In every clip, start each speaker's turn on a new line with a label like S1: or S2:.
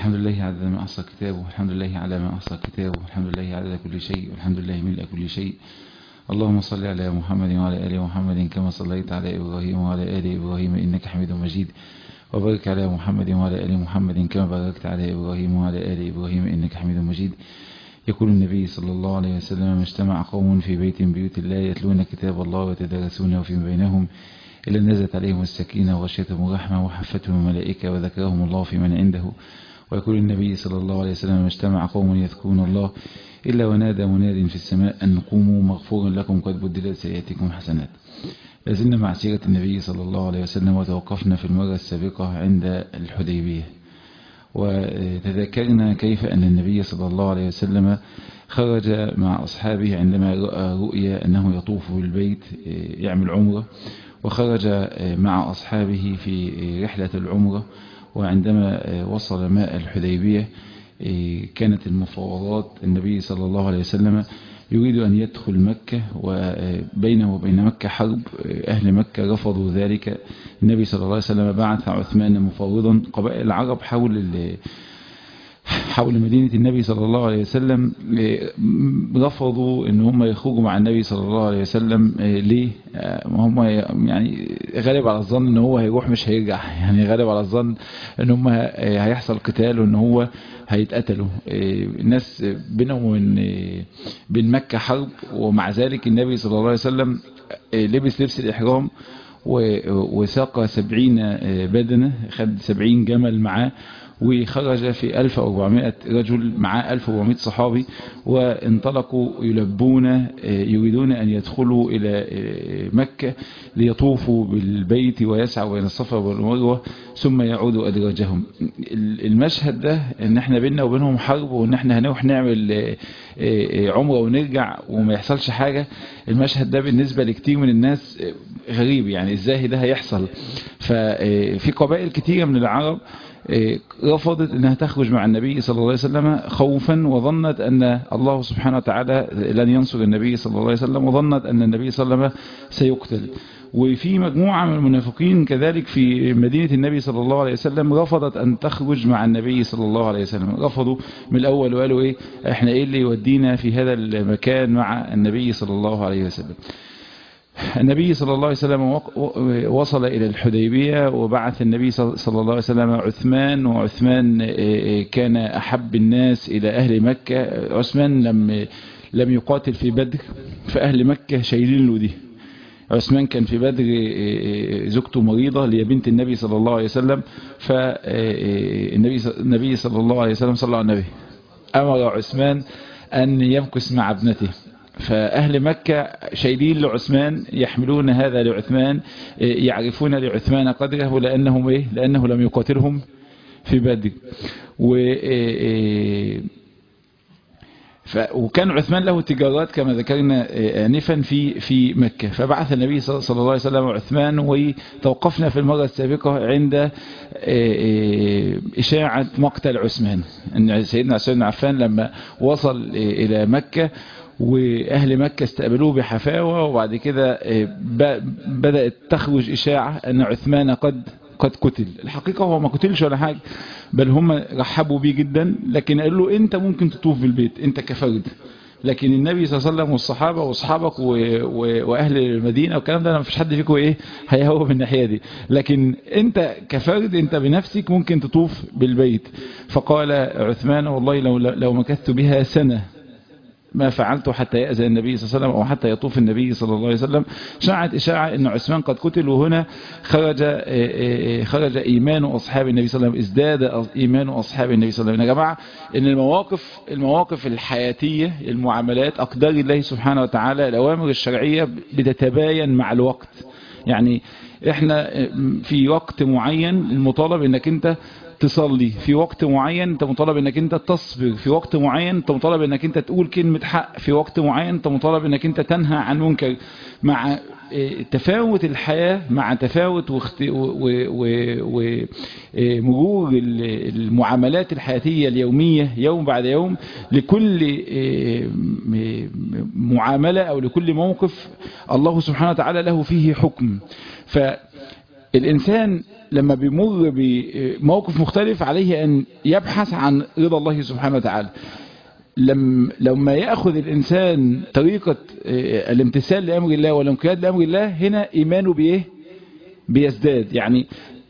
S1: الحمد لله عدد ما أحصى كتابه والحمد لله على ما أحصى كتابه والحمد لله عدد كل شيء والحمد لله ملء كل شيء اللهم صل على محمد وعلى آل محمد كما صليت على إبراهيم وعلى آل إبراهيم إنك حميد مجيد وبارك على محمد وعلى آل محمد كما باركت على إبراهيم وعلى آل إبراهيم إنك حميد مجيد يقول النبي صلى الله عليه وسلم ما اجتمع قوم في بيت من بيوت الله يتلون كتاب الله ويتدارسونه فيما بينهم إلا نزلت عليهم السكينة وغشيتهم الرحمة وحفتهم الملائكة وذكرهم الله في من عنده ويقول النبي صلى الله عليه وسلم ما اجتمع قوم يذكرون الله إلا ونادى مناد في السماء أن قوموا مغفور لكم قد بدلت سيئاتكم حسنات لازلنا مع سيرة النبي صلى الله عليه وسلم وتوقفنا في المرة السابقة عند الحديبية وتذكرنا كيف أن النبي صلى الله عليه وسلم خرج مع أصحابه عندما رأى رؤيا أنه يطوف بالبيت يعمل عمره وخرج مع أصحابه في رحلة العمرة وعندما وصل ماء الحديبية كانت المفاوضات النبي صلى الله عليه وسلم يريد أن يدخل مكة وبينه وبين مكة حرب أهل مكة رفضوا ذلك النبي صلى الله عليه وسلم بعث عثمان مفاوضا قبائل العرب حول حول مدينة النبي صلى الله عليه وسلم رفضوا ان هم يخرجوا مع النبي صلى الله عليه وسلم ليه هم يعني غالب على الظن ان هو هيروح مش هيرجع يعني غالب على الظن ان هم هيحصل قتال وان هو هيتقتلوا الناس بينهم وبين بين مكة حرب ومع ذلك النبي صلى الله عليه وسلم لبس لبس الإحرام وساق سبعين بدنة خد سبعين جمل معاه وخرج في 1400 رجل مع 1400 صحابي وانطلقوا يلبون يريدون أن يدخلوا إلى مكة ليطوفوا بالبيت ويسعوا بين الصفا والمروة ثم يعودوا أدراجهم المشهد ده ان احنا بيننا وبينهم حرب وان احنا هنروح نعمل عمره ونرجع وما يحصلش حاجة المشهد ده بالنسبة لكتير من الناس غريب يعني ازاي ده هيحصل ففي قبائل كتيرة من العرب رفضت انها تخرج مع النبي صلى الله عليه وسلم خوفا وظنت ان الله سبحانه وتعالى لن ينصر النبي صلى الله عليه وسلم وظنت ان النبي صلى الله عليه وسلم سيقتل وفي مجموعة من المنافقين كذلك في مدينة النبي صلى الله عليه وسلم رفضت أن تخرج مع النبي صلى الله عليه وسلم رفضوا من الأول وقالوا إيه إحنا إيه اللي يودينا في هذا المكان مع النبي صلى الله عليه وسلم النبي صلى الله عليه وسلم وصل إلى الحديبية وبعث النبي صلى الله عليه وسلم عثمان وعثمان كان أحب الناس إلى أهل مكة عثمان لم لم يقاتل في بدر فأهل مكة شايلين له دي عثمان كان في بدر زوجته مريضة اللي هي بنت النبي صلى الله عليه وسلم فالنبي النبي صلى الله عليه وسلم صلى على النبي أمر عثمان أن يمكث مع ابنته فأهل مكة شايلين لعثمان يحملون هذا لعثمان يعرفون لعثمان قدره لأنهم إيه؟ لأنه لم يقاتلهم في بدر و ف... وكان عثمان له تجارات كما ذكرنا آنفا في في مكة فبعث النبي صلى الله عليه وسلم عثمان وتوقفنا في المرة السابقة عند إشاعة مقتل عثمان أن سيدنا عثمان بن عفان لما وصل إلى مكة وأهل مكة استقبلوه بحفاوة وبعد كده بدأت تخرج إشاعة أن عثمان قد قد قتل الحقيقة هو ما قتلش ولا حاجة بل هم رحبوا بيه جدا لكن قالوا له انت ممكن تطوف بالبيت انت كفرد لكن النبي صلى الله عليه وسلم والصحابة واصحابك و... و... واهل المدينة والكلام ده ما فيش حد فيكم ايه هيهوى من الناحية دي لكن انت كفرد انت بنفسك ممكن تطوف بالبيت فقال عثمان والله لو لو مكثت بها سنة ما فعلته حتى يأذن النبي صلى الله عليه وسلم أو حتى يطوف النبي صلى الله عليه وسلم شاعت إشاعة أن عثمان قد قتل وهنا خرج خرج إيمان أصحاب النبي صلى الله عليه وسلم ازداد إيمان أصحاب النبي صلى الله عليه وسلم يا جماعة أن المواقف المواقف الحياتية المعاملات أقدار الله سبحانه وتعالى الأوامر الشرعية بتتباين مع الوقت يعني احنا في وقت معين المطالب انك انت تصلي في وقت معين انت مطالب انك انت تصبر في وقت معين انت مطالب انك انت تقول كلمة حق في وقت معين انت مطالب انك انت تنهى عن منكر مع تفاوت الحياة مع تفاوت ومرور المعاملات الحياتية اليومية يوم بعد يوم لكل معاملة او لكل موقف الله سبحانه وتعالى له فيه حكم ف الإنسان لما بيمر بموقف مختلف عليه أن يبحث عن رضا الله سبحانه وتعالى لما لما يأخذ الإنسان طريقة الامتثال لأمر الله والانقياد لأمر الله هنا إيمانه بإيه بيزداد يعني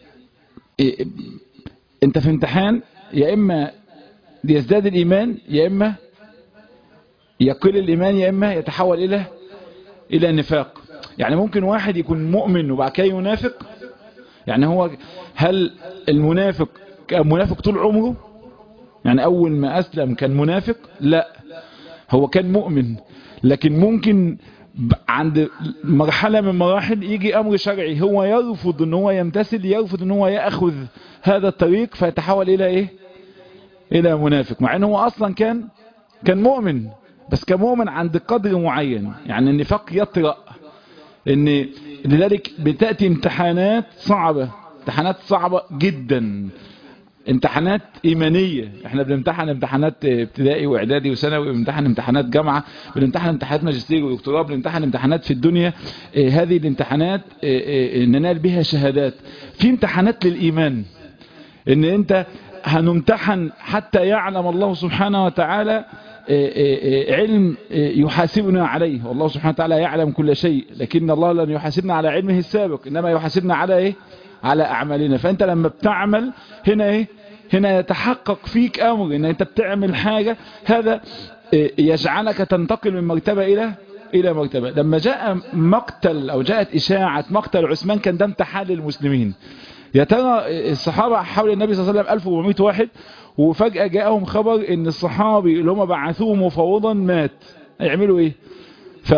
S1: انت في امتحان يا إما يزداد الإيمان يا إما يقل الإيمان يا إما يتحول إلى إلى النفاق يعني ممكن واحد يكون مؤمن وبعد كده ينافق يعني هو هل المنافق كان منافق طول عمره يعني أول ما أسلم كان منافق لا هو كان مؤمن لكن ممكن عند مرحلة من مراحل يجي أمر شرعي هو يرفض ان هو يمتثل يرفض ان هو يأخذ هذا الطريق فيتحول إلى إيه إلى منافق مع أنه هو أصلا كان كان مؤمن بس كان مؤمن عند قدر معين يعني النفاق يطرأ ان لذلك بتأتي امتحانات صعبة امتحانات صعبة جدا امتحانات ايمانية احنا بنمتحن امتحانات ابتدائي واعدادي وثانوي بنمتحن امتحانات جامعة بنمتحن امتحانات ماجستير ودكتوراه بنمتحن امتحانات في الدنيا اه هذه الامتحانات اه اه ننال بها شهادات في امتحانات للايمان ان انت هنمتحن حتى يعلم الله سبحانه وتعالى علم يحاسبنا عليه والله سبحانه وتعالى يعلم كل شيء لكن الله لن يحاسبنا على علمه السابق إنما يحاسبنا على إيه على أعمالنا فأنت لما بتعمل هنا إيه هنا يتحقق فيك أمر إن أنت بتعمل حاجة هذا يجعلك تنتقل من مرتبة إلى إلى مرتبة لما جاء مقتل أو جاءت إشاعة مقتل عثمان كان ده امتحان للمسلمين يا ترى الصحابة حول النبي صلى الله عليه وسلم 1400 واحد وفجأة جاءهم خبر ان الصحابي اللي هم بعثوه مفوضا مات هيعملوا ايه ف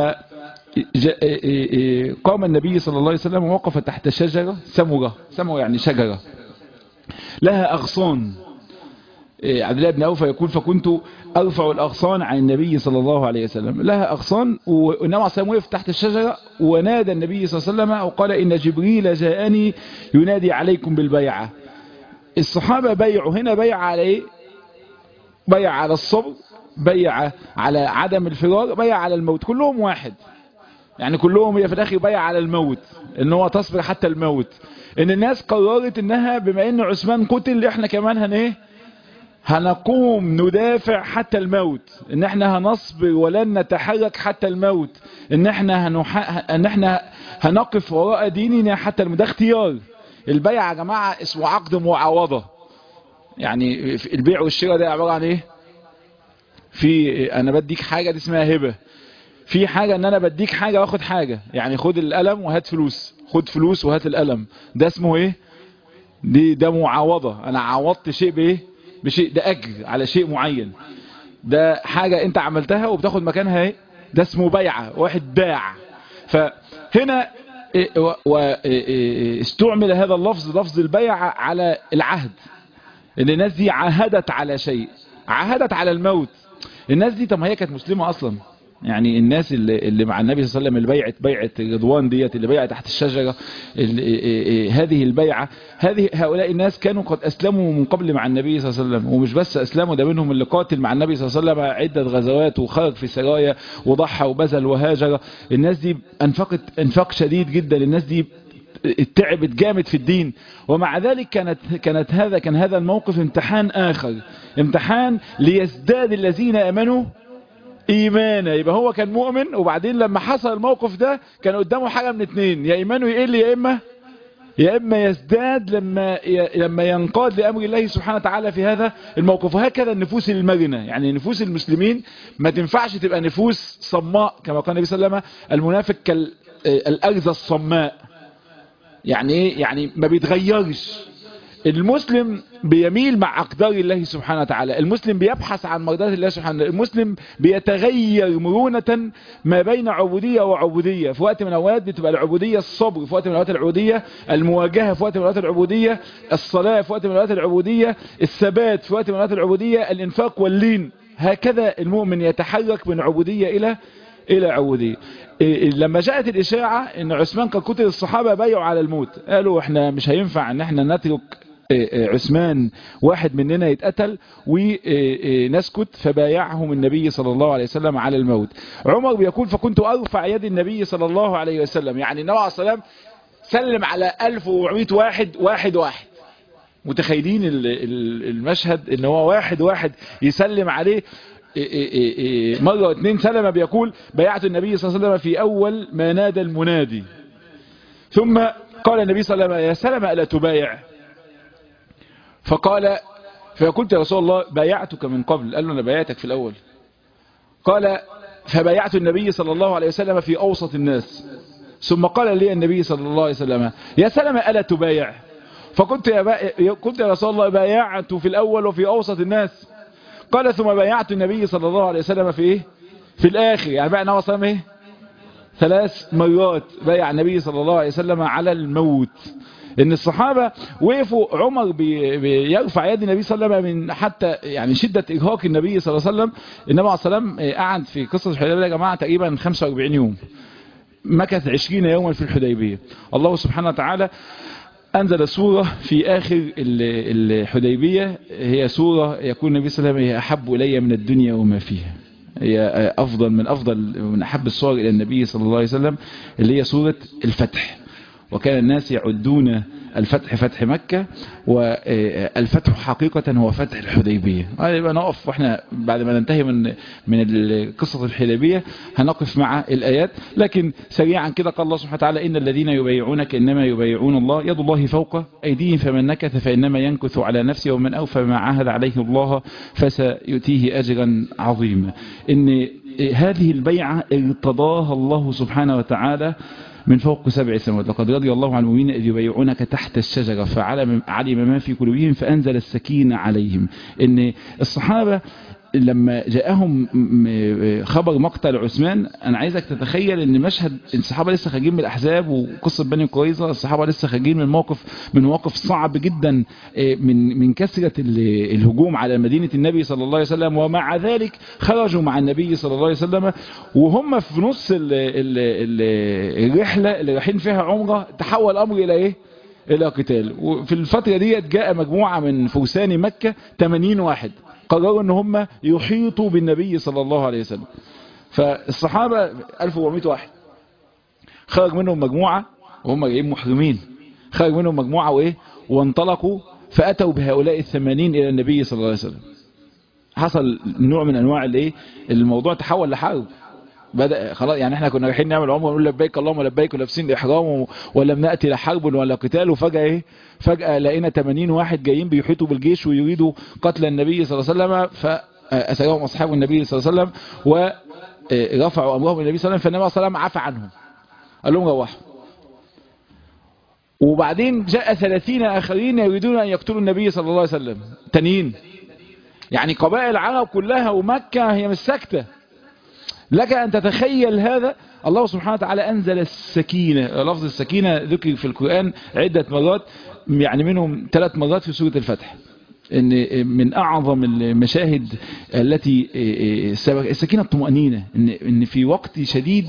S1: قام النبي صلى الله عليه وسلم ووقف تحت شجرة سمرة سمرة يعني شجرة لها أغصان عبد الله بن أوف يقول فكنت أرفع الأغصان عن النبي صلى الله عليه وسلم لها أغصان والنبي عليه الصلاة وقف تحت الشجرة ونادى النبي صلى الله عليه وسلم وقال إن جبريل جاءني ينادي عليكم بالبيعة الصحابة بيعوا هنا بيع على ايه بيع على الصبر بيع على عدم الفرار بيع على الموت كلهم واحد يعني كلهم هي في الاخر بيع على الموت ان هو تصبر حتى الموت ان الناس قررت انها بما ان عثمان قتل احنا كمان هن ايه هنقوم ندافع حتى الموت ان احنا هنصبر ولن نتحرك حتى الموت ان احنا هنح... ان احنا هنقف وراء ديننا حتى الموت ده اختيار البيع يا جماعة اسمه عقد معاوضة يعني البيع والشراء ده عبارة عن ايه في انا بديك حاجة دي اسمها هبة في حاجة ان انا بديك حاجة واخد حاجة يعني خد القلم وهات فلوس خد فلوس وهات القلم ده اسمه ايه دي ده معاوضة انا عوضت شيء بايه بشيء ده اجر على شيء معين ده حاجة انت عملتها وبتاخد مكانها ايه ده اسمه بيعة واحد باع فهنا واستعمل هذا اللفظ لفظ البيع على العهد ان الناس دي عاهدت على شيء عاهدت على الموت الناس دي طب ما هي كانت مسلمة اصلا يعني الناس اللي, اللي مع النبي صلى الله عليه وسلم اللي بيعت بيعة رضوان ديت اللي بيعت تحت الشجرة هذه البيعة هذه هؤلاء الناس كانوا قد أسلموا من قبل مع النبي صلى الله عليه وسلم ومش بس أسلموا ده منهم اللي قاتل مع النبي صلى الله عليه وسلم عدة غزوات وخرج في سرايا وضحى وبذل وهاجر الناس دي أنفقت انفاق شديد جدا الناس دي تعبت جامد في الدين ومع ذلك كانت كانت هذا كان هذا الموقف امتحان آخر امتحان ليزداد الذين امنوا ايمانا يبقى هو كان مؤمن وبعدين لما حصل الموقف ده كان قدامه حاجة من اتنين يا ايمانه يقل يا اما يا اما يزداد لما لما ينقاد لامر الله سبحانه وتعالى في هذا الموقف وهكذا النفوس المرنه يعني نفوس المسلمين ما تنفعش تبقى نفوس صماء كما قال النبي صلى الله عليه وسلم المنافق كالارزه الصماء يعني ايه يعني ما بيتغيرش المسلم بيميل مع أقدار الله سبحانه وتعالى المسلم بيبحث عن مرضات الله سبحانه وتعالى المسلم بيتغير مرونة ما بين عبودية وعبودية في وقت من الأوقات بتبقى العبودية الصبر في وقت من الأوقات العبودية المواجهة في وقت من الأوقات العبودية الصلاة في وقت من الأوقات العبودية الثبات في وقت من الأوقات العبودية الإنفاق واللين هكذا المؤمن يتحرك من عبودية إلى إلى عبودية لما جاءت الإشاعة ان عثمان قد قتل الصحابة بايعوا على الموت قالوا احنا مش هينفع ان احنا نترك عثمان واحد مننا يتقتل ونسكت فبايعهم النبي صلى الله عليه وسلم على الموت عمر بيقول فكنت أرفع يد النبي صلى الله عليه وسلم يعني النبي عليه السلام سلم على 1400 واحد واحد واحد متخيلين المشهد ان هو واحد واحد يسلم عليه مرة واثنين سلم بيقول بيعت النبي صلى الله عليه وسلم في اول ما نادى المنادي ثم قال النبي صلى الله عليه وسلم يا سلم ألا تبايع فقال فقلت يا رسول الله بايعتك من قبل قال له أنا بايعتك في الأول قال فبايعت النبي صلى الله عليه وسلم في أوسط الناس ثم قال لي النبي صلى الله عليه وسلم يا سلم ألا تبايع فقلت يا, با... قلت يا رسول الله بايعت في الأول وفي أوسط الناس قال ثم بايعت النبي صلى الله عليه وسلم في إيه في الآخر يعني بقى نوى صلى إيه ثلاث مرات بايع النبي صلى الله عليه وسلم على الموت ان الصحابة وقفوا عمر بي بيرفع يد النبي صلى الله عليه وسلم من حتى يعني شدة إرهاق النبي صلى الله عليه وسلم النبي عليه السلام قعد في قصة الحديبية يا جماعة تقريبا 45 يوم مكث 20 يوما في الحديبية الله سبحانه وتعالى أنزل سورة في آخر الحديبية هي سورة يكون النبي صلى الله عليه وسلم هي أحب إلي من الدنيا وما فيها هي أفضل من أفضل من أحب الصور إلى النبي صلى الله عليه وسلم اللي هي سورة الفتح وكان الناس يعدون الفتح فتح مكة والفتح حقيقة هو فتح الحديبية يبقى نقف واحنا بعد ما ننتهي من من قصة الحديبية هنقف مع الآيات لكن سريعا كده قال الله سبحانه وتعالى إن الذين يبايعونك إنما يبايعون الله يد الله فوق أيديهم فمن نكث فإنما ينكث على نفسه ومن أوفى ما عاهد عليه الله فسيؤتيه أجرا عظيما إن هذه البيعة ارتضاها الله سبحانه وتعالى من فوق سبع سماوات لقد رضي الله عن المؤمنين إذ يبايعونك تحت الشجرة فعلم علم ما في قلوبهم فأنزل السكينة عليهم إن الصحابة لما جاءهم خبر مقتل عثمان انا عايزك تتخيل ان مشهد الصحابه لسه خارجين من الاحزاب وقصه بني قريظه الصحابه لسه خارجين من موقف من مواقف صعب جدا من من كثره الهجوم على مدينه النبي صلى الله عليه وسلم ومع ذلك خرجوا مع النبي صلى الله عليه وسلم وهم في نص ال ال ال الرحله اللي رايحين فيها عمره تحول الامر الى ايه الى قتال وفي الفتره ديت جاء مجموعه من فرسان مكه 80 واحد قرروا ان هم يحيطوا بالنبي صلى الله عليه وسلم فالصحابة 1400 واحد خرج منهم مجموعة وهم جايين محرمين خرج منهم مجموعة وايه وانطلقوا فأتوا بهؤلاء الثمانين إلى النبي صلى الله عليه وسلم حصل نوع من أنواع الايه الموضوع تحول لحرب بدأ خلاص يعني احنا كنا رايحين نعمل عمره ونقول لبيك اللهم لبيك ولابسين احرام ولم ناتي لحرب ولا قتال وفجاه ايه فجاه لقينا 80 واحد جايين بيحيطوا بالجيش ويريدوا قتل النبي صلى الله عليه وسلم فاسرهم اصحاب النبي صلى الله عليه وسلم ورفعوا امرهم النبي صلى الله عليه وسلم فالنبي صلى الله عليه وسلم عفى عنهم قال لهم روحوا وبعدين جاء 30 اخرين يريدون ان يقتلوا النبي صلى الله عليه وسلم تانيين يعني قبائل العرب كلها ومكه هي مش ساكته لك أن تتخيل هذا الله سبحانه وتعالى أنزل السكينة لفظ السكينة ذكر في القرآن عدة مرات يعني منهم ثلاث مرات في سورة الفتح ان من اعظم المشاهد التي السكينه الطمانينه ان ان في وقت شديد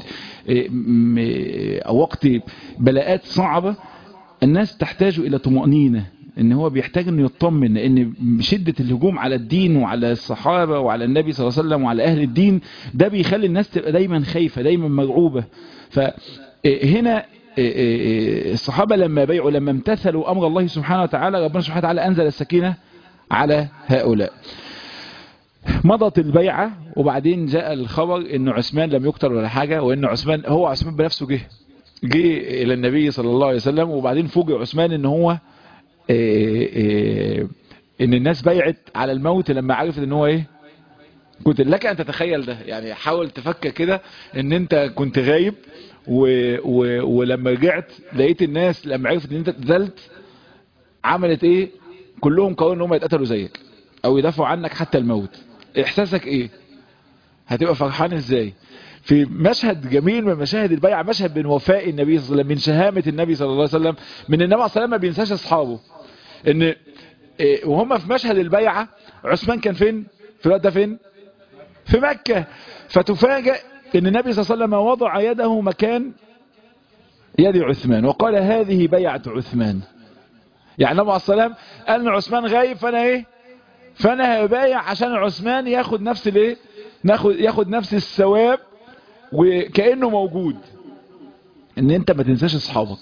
S1: او وقت بلاءات صعبه الناس تحتاج الى طمانينه ان هو بيحتاج انه يطمن ان شدة الهجوم على الدين وعلى الصحابة وعلى النبي صلى الله عليه وسلم وعلى اهل الدين ده بيخلي الناس تبقى دايما خايفة دايما مرعوبة فهنا الصحابة لما بيعوا لما امتثلوا امر الله سبحانه وتعالى ربنا سبحانه وتعالى انزل السكينة على هؤلاء مضت البيعة وبعدين جاء الخبر ان عثمان لم يقتل ولا حاجة وان عثمان هو عثمان بنفسه جه جه الى النبي صلى الله عليه وسلم وبعدين فوجئ عثمان ان هو إيه إيه ان الناس بيعت على الموت لما عرفت ان هو ايه كنت لك ان تتخيل ده يعني حاول تفكر كده ان انت كنت غايب و و ولما رجعت لقيت الناس لما عرفت ان انت اتذلت عملت ايه كلهم قالوا ان هم يتقتلوا زيك او يدافعوا عنك حتى الموت احساسك ايه هتبقى فرحان ازاي في مشهد جميل من مشاهد البيعة مشهد من وفاء النبي صلى الله عليه وسلم من شهامة النبي صلى الله عليه وسلم من النبي صلى الله عليه وسلم ما بينساش اصحابه ان إيه وهم في مشهد البيعة عثمان كان فين في الوقت ده فين في مكة فتفاجئ ان النبي صلى الله عليه وسلم وضع يده مكان يد عثمان وقال هذه بيعة عثمان يعني النبي عليه السلام قال ان عثمان غايب فانا ايه فانا هبايع عشان عثمان ياخد نفس الايه ناخد ياخد نفس الثواب وكأنه موجود ان انت ما تنساش اصحابك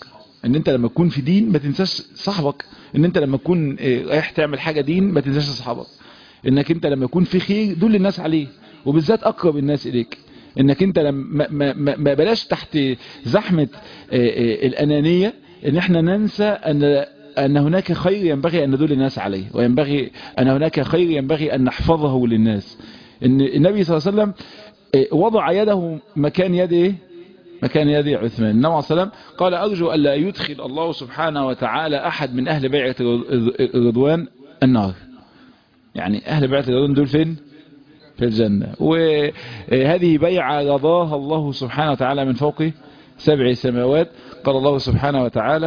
S1: ان انت لما تكون في دين ما تنساش صاحبك ان انت لما تكون رايح تعمل حاجة دين ما تنساش صاحبك انك انت لما يكون في خير دول الناس عليه وبالذات اقرب الناس اليك انك انت لما ما, ما, ما بلاش تحت زحمة الانانية ان احنا ننسى ان ان هناك خير ينبغي ان ندل الناس عليه وينبغي ان هناك خير ينبغي ان نحفظه للناس ان النبي صلى الله عليه وسلم وضع يده مكان يد ايه مكان يد عثمان النبي عليه السلام قال أرجو أن لا يدخل الله سبحانه وتعالى أحد من أهل بيعة الرضوان النار يعني أهل بيعة الرضوان دول فين في الجنة وهذه بيعة رضاها الله سبحانه وتعالى من فوق سبع سماوات قال الله سبحانه وتعالى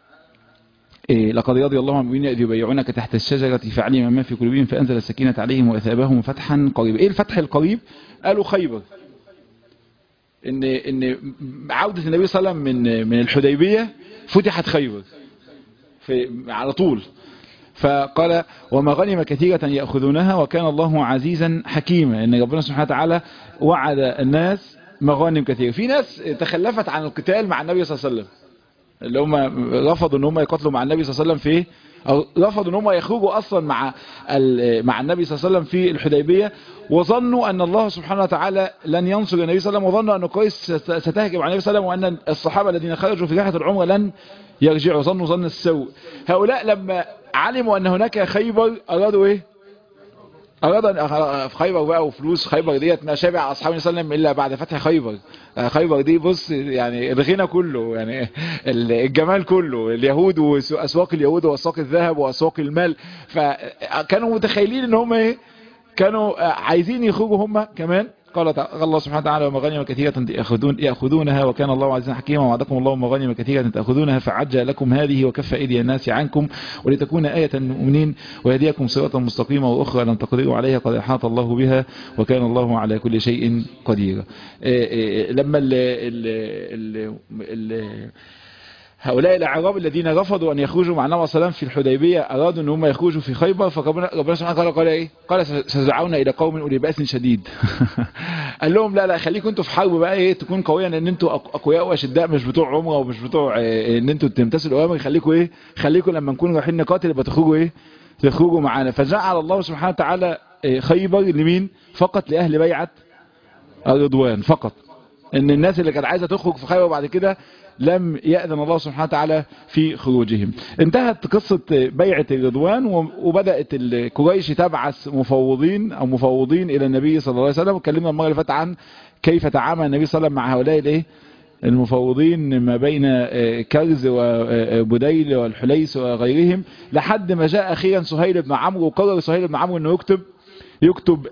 S1: لقد رضي الله عن المؤمنين إذ يبايعونك تحت الشجرة فعلم ما في قلوبهم فأنزل السكينة عليهم وأثابهم فتحا قريبا إيه الفتح القريب قالوا خيبر ان ان عودة النبي صلى الله عليه وسلم من من الحديبية فتحت خيبر في على طول فقال وما غنم كثيرة يأخذونها وكان الله عزيزا حكيما ان ربنا سبحانه وتعالى وعد الناس مغانم كثيرة في ناس تخلفت عن القتال مع النبي صلى الله عليه وسلم اللي هم رفضوا ان هم يقاتلوا مع النبي صلى الله عليه وسلم في او رفضوا ان هم يخرجوا اصلا مع مع النبي صلى الله عليه وسلم في الحديبيه وظنوا ان الله سبحانه وتعالى لن ينصر النبي صلى الله عليه وسلم وظنوا ان قريش ستهجم على النبي صلى الله عليه وسلم وان الصحابه الذين خرجوا في رحله العمره لن يرجعوا ظنوا ظن السوء هؤلاء لما علموا ان هناك خيبر ارادوا ايه أراد أن في خيبر بقى وفلوس خيبر ديت ما شابع أصحاب النبي صلى الله عليه وسلم إلا بعد فتح خيبر خيبر دي بص يعني الغنى كله يعني الجمال كله اليهود وأسواق اليهود وأسواق الذهب وأسواق المال فكانوا متخيلين إن هم إيه كانوا عايزين يخرجوا هم كمان قال الله سبحانه وتعالى ومغانم كثيرة يأخذون يأخذونها وكان الله عزيزا حكيما وعدكم الله مغانم كثيرة تأخذونها فعجل لكم هذه وكف أيدي الناس عنكم ولتكون آية للمؤمنين ويهديكم صراطا مستقيما وأخرى لن تقدروا عليها قد أحاط الله بها وكان الله على كل شيء قدير لما ال ال ال هؤلاء الأعراب الذين رفضوا أن يخرجوا مع النبي صلى الله عليه وسلم في الحديبية أرادوا أن هم يخرجوا في خيبر فربنا سبحانه وتعالى قال إيه قال سزعون إلى قوم أولي بأس شديد قال لهم لا لا خليكم انتوا في حرب بقى إيه تكون قوية لأن انتوا أقوياء وأشداء مش بتوع عمره ومش بتوع إيه إن انتوا تمتثلوا الأوامر خليكم إيه خليكم لما نكون رايحين نقاتل يبقى تخرجوا إيه تخرجوا معانا فجعل الله سبحانه وتعالى إيه خيبر لمين فقط لأهل بيعة الرضوان فقط ان الناس اللي كانت عايزة تخرج في خيبر بعد كده لم يأذن الله سبحانه وتعالى في خروجهم انتهت قصة بيعة الرضوان وبدأت قريش تبعث مفوضين او مفوضين الى النبي صلى الله عليه وسلم وكلمنا المرة اللي فاتت عن كيف تعامل النبي صلى الله عليه وسلم مع هؤلاء الايه المفوضين ما بين كرز وبديل والحليس وغيرهم لحد ما جاء اخيرا سهيل بن عمرو وقرر سهيل بن عمرو انه يكتب يكتب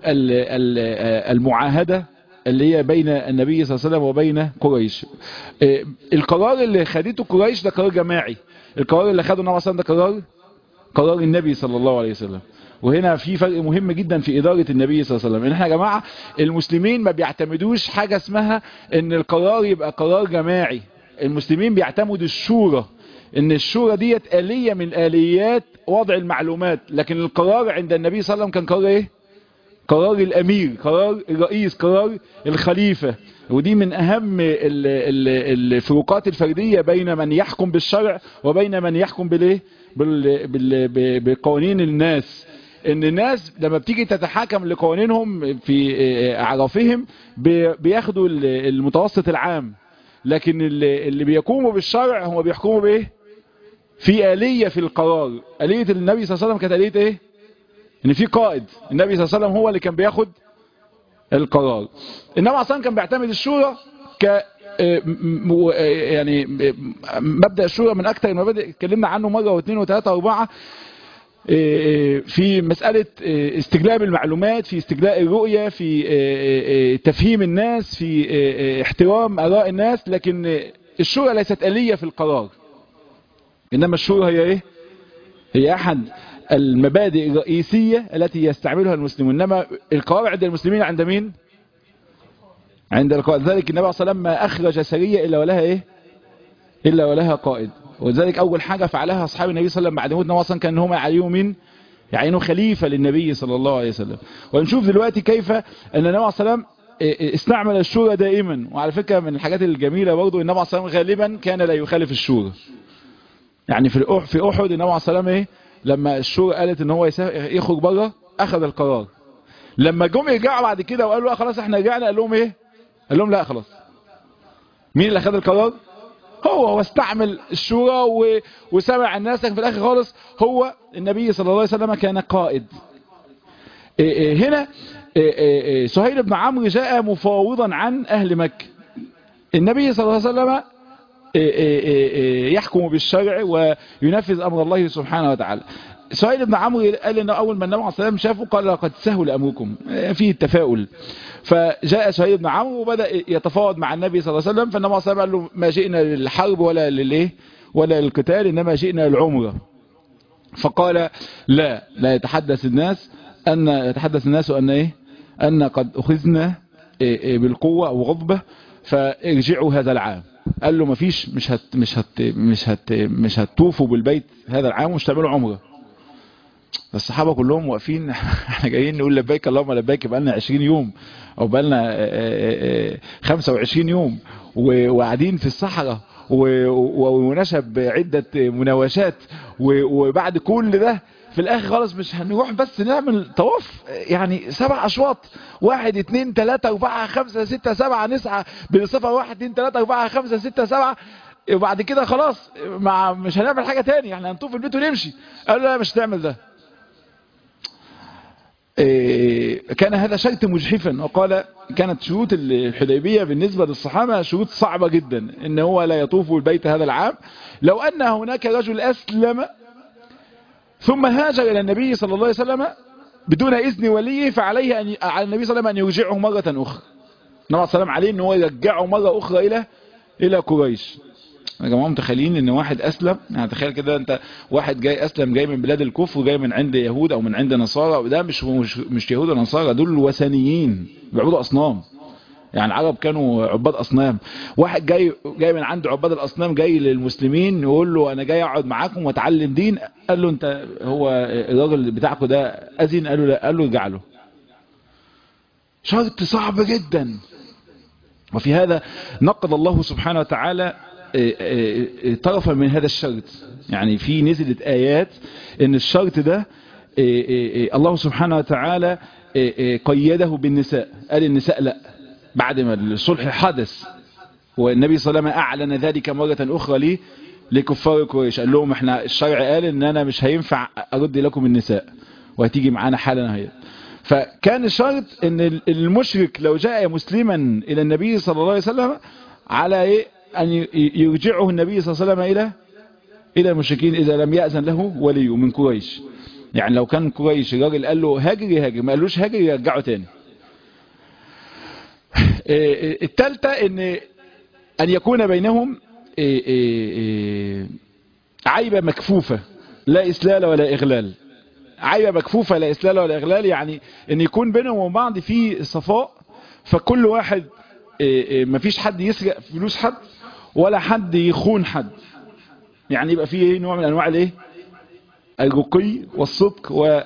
S1: المعاهدة اللي هي بين النبي صلى الله عليه وسلم وبين قريش القرار اللي خدته قريش ده قرار جماعي القرار اللي خده النبي صلى الله عليه وسلم ده قرار قرار النبي صلى الله عليه وسلم وهنا في فرق مهم جدا في إدارة النبي صلى الله عليه وسلم ان احنا يا جماعة المسلمين ما بيعتمدوش حاجة اسمها ان القرار يبقى قرار جماعي المسلمين بيعتمدوا الشورى ان الشورى ديت آلية من آليات وضع المعلومات لكن القرار عند النبي صلى الله عليه وسلم كان قرار ايه قرار الامير قرار الرئيس قرار الخليفة ودي من اهم الفروقات الفردية بين من يحكم بالشرع وبين من يحكم بالايه بقوانين الناس ان الناس لما بتيجي تتحاكم لقوانينهم في اعرافهم بياخدوا المتوسط العام لكن اللي بيقوموا بالشرع هم بيحكموا بايه في آلية في القرار آلية النبي صلى الله عليه وسلم كانت آلية ايه ان في قائد النبي صلى الله عليه وسلم هو اللي كان بياخد القرار النبي عليه الصلاه كان بيعتمد الشورى ك يعني مبدا الشورى من اكثر المبادئ اتكلمنا عنه مره واثنين وثلاثه واربعه في مسألة استجلاب المعلومات في استجلاء الرؤية في تفهيم الناس في احترام آراء الناس لكن الشورى ليست آلية في القرار إنما الشورى هي إيه هي أحد المبادئ الرئيسية التي يستعملها المسلمون إنما القرار عند المسلمين عند مين عند القائد ذلك النبي صلى الله عليه وسلم ما أخرج سرية إلا ولها إيه إلا ولها قائد وذلك أول حاجة فعلها أصحاب النبي صلى الله عليه وسلم بعد موت النبي أصلا كان هم يعينوا من يعينوا خليفة للنبي صلى الله عليه وسلم ونشوف دلوقتي كيف أن النبي صلى الله عليه وسلم استعمل الشورى دائما وعلى فكرة من الحاجات الجميلة برضو النبي صلى الله عليه وسلم غالبا كان لا يخالف الشورى يعني في الأح في احد النبي عليه السلام ايه لما الشورى قالت ان هو يخرج بره اخذ القرار لما جم يرجعوا بعد كده وقالوا لا خلاص احنا رجعنا قال لهم ايه قال لهم لا خلاص مين اللي اخذ القرار هو واستعمل الشورى و... وسمع الناس لكن في الاخر خالص هو النبي صلى الله عليه وسلم كان قائد إيه إيه هنا إيه سهيل بن عمرو جاء مفاوضا عن اهل مكة النبي صلى الله عليه وسلم يحكم بالشرع وينفذ امر الله سبحانه وتعالى سهيل بن عمرو قال انه اول ما النبي عليه الصلاه شافه قال لقد سهل امركم فيه التفاؤل فجاء سهيل بن عمرو وبدا يتفاوض مع النبي صلى الله عليه وسلم فالنبي عليه الصلاه قال له ما جئنا للحرب ولا للايه ولا للقتال انما جئنا للعمره فقال لا لا يتحدث الناس ان يتحدث الناس ان ايه ان قد اخذنا بالقوه او غضبه فارجعوا هذا العام قال له مفيش مش هت مش هت مش هت مش هتطوفوا بالبيت هذا العام ومش تعملوا عمره الصحابه كلهم واقفين احنا جايين نقول لبيك اللهم لبيك بقى لنا 20 يوم او بقى لنا 25 يوم وقاعدين في الصحراء ونشب عده مناوشات وبعد كل ده في الاخر خالص مش هنروح بس نعمل طواف يعني سبع اشواط واحد اتنين تلاتة اربعة خمسة ستة سبعة نسعى بالصفة واحد اتنين تلاتة اربعة خمسة ستة سبعة وبعد كده خلاص مع مش هنعمل حاجة تاني احنا هنطوف البيت ونمشي قالوا لا مش هتعمل ده كان هذا شرط مجحفا وقال كانت شروط الحديبية بالنسبة للصحابة شروط صعبة جدا ان هو لا يطوف البيت هذا العام لو ان هناك رجل اسلم ثم هاجر إلى النبي صلى الله عليه وسلم بدون إذن وليه فعليه أن على النبي صلى الله عليه وسلم أن يرجعه مرة أخرى النبي صلى الله عليه وسلم عليه أن هو يرجعه مرة أخرى إلى إلى قريش يا جماعة متخيلين ان واحد اسلم يعني تخيل كده انت واحد جاي اسلم جاي من بلاد الكفر جاي من عند يهود او من عند نصارى وده مش مش, مش يهود ونصارى دول وثنيين بيعبدوا اصنام يعني العرب كانوا عباد اصنام واحد جاي جاي من عند عباد الاصنام جاي للمسلمين يقول له انا جاي اقعد معاكم واتعلم دين قال له انت هو الراجل بتاعكم ده اذن قال له لا قال له ارجع له شرط صعب جدا وفي هذا نقض الله سبحانه وتعالى طرفا من هذا الشرط يعني في نزلت آيات ان الشرط ده الله سبحانه وتعالى قيده بالنساء قال النساء لا بعد ما الصلح حدث والنبي صلى الله عليه وسلم أعلن ذلك مرة أخرى ليه لكفار قريش قال لهم احنا الشرع قال ان انا مش هينفع ارد لكم النساء وهتيجي معانا حالا هي فكان الشرط ان المشرك لو جاء مسلما الى النبي صلى الله عليه وسلم على ايه ان يرجعه النبي صلى الله عليه وسلم الى الى المشركين اذا لم يأذن له ولي من قريش يعني لو كان قريش الراجل قال له هاجر يهاجر ما قالوش هاجر يرجعه تاني الثالثة ان ان يكون بينهم عيبة مكفوفة لا اسلال ولا اغلال عيبة مكفوفة لا اسلال ولا اغلال يعني ان يكون بينهم وبين بعض في صفاء فكل واحد مفيش حد يسرق فلوس حد ولا حد يخون حد يعني يبقى فيه نوع من انواع الايه الرقي والصدق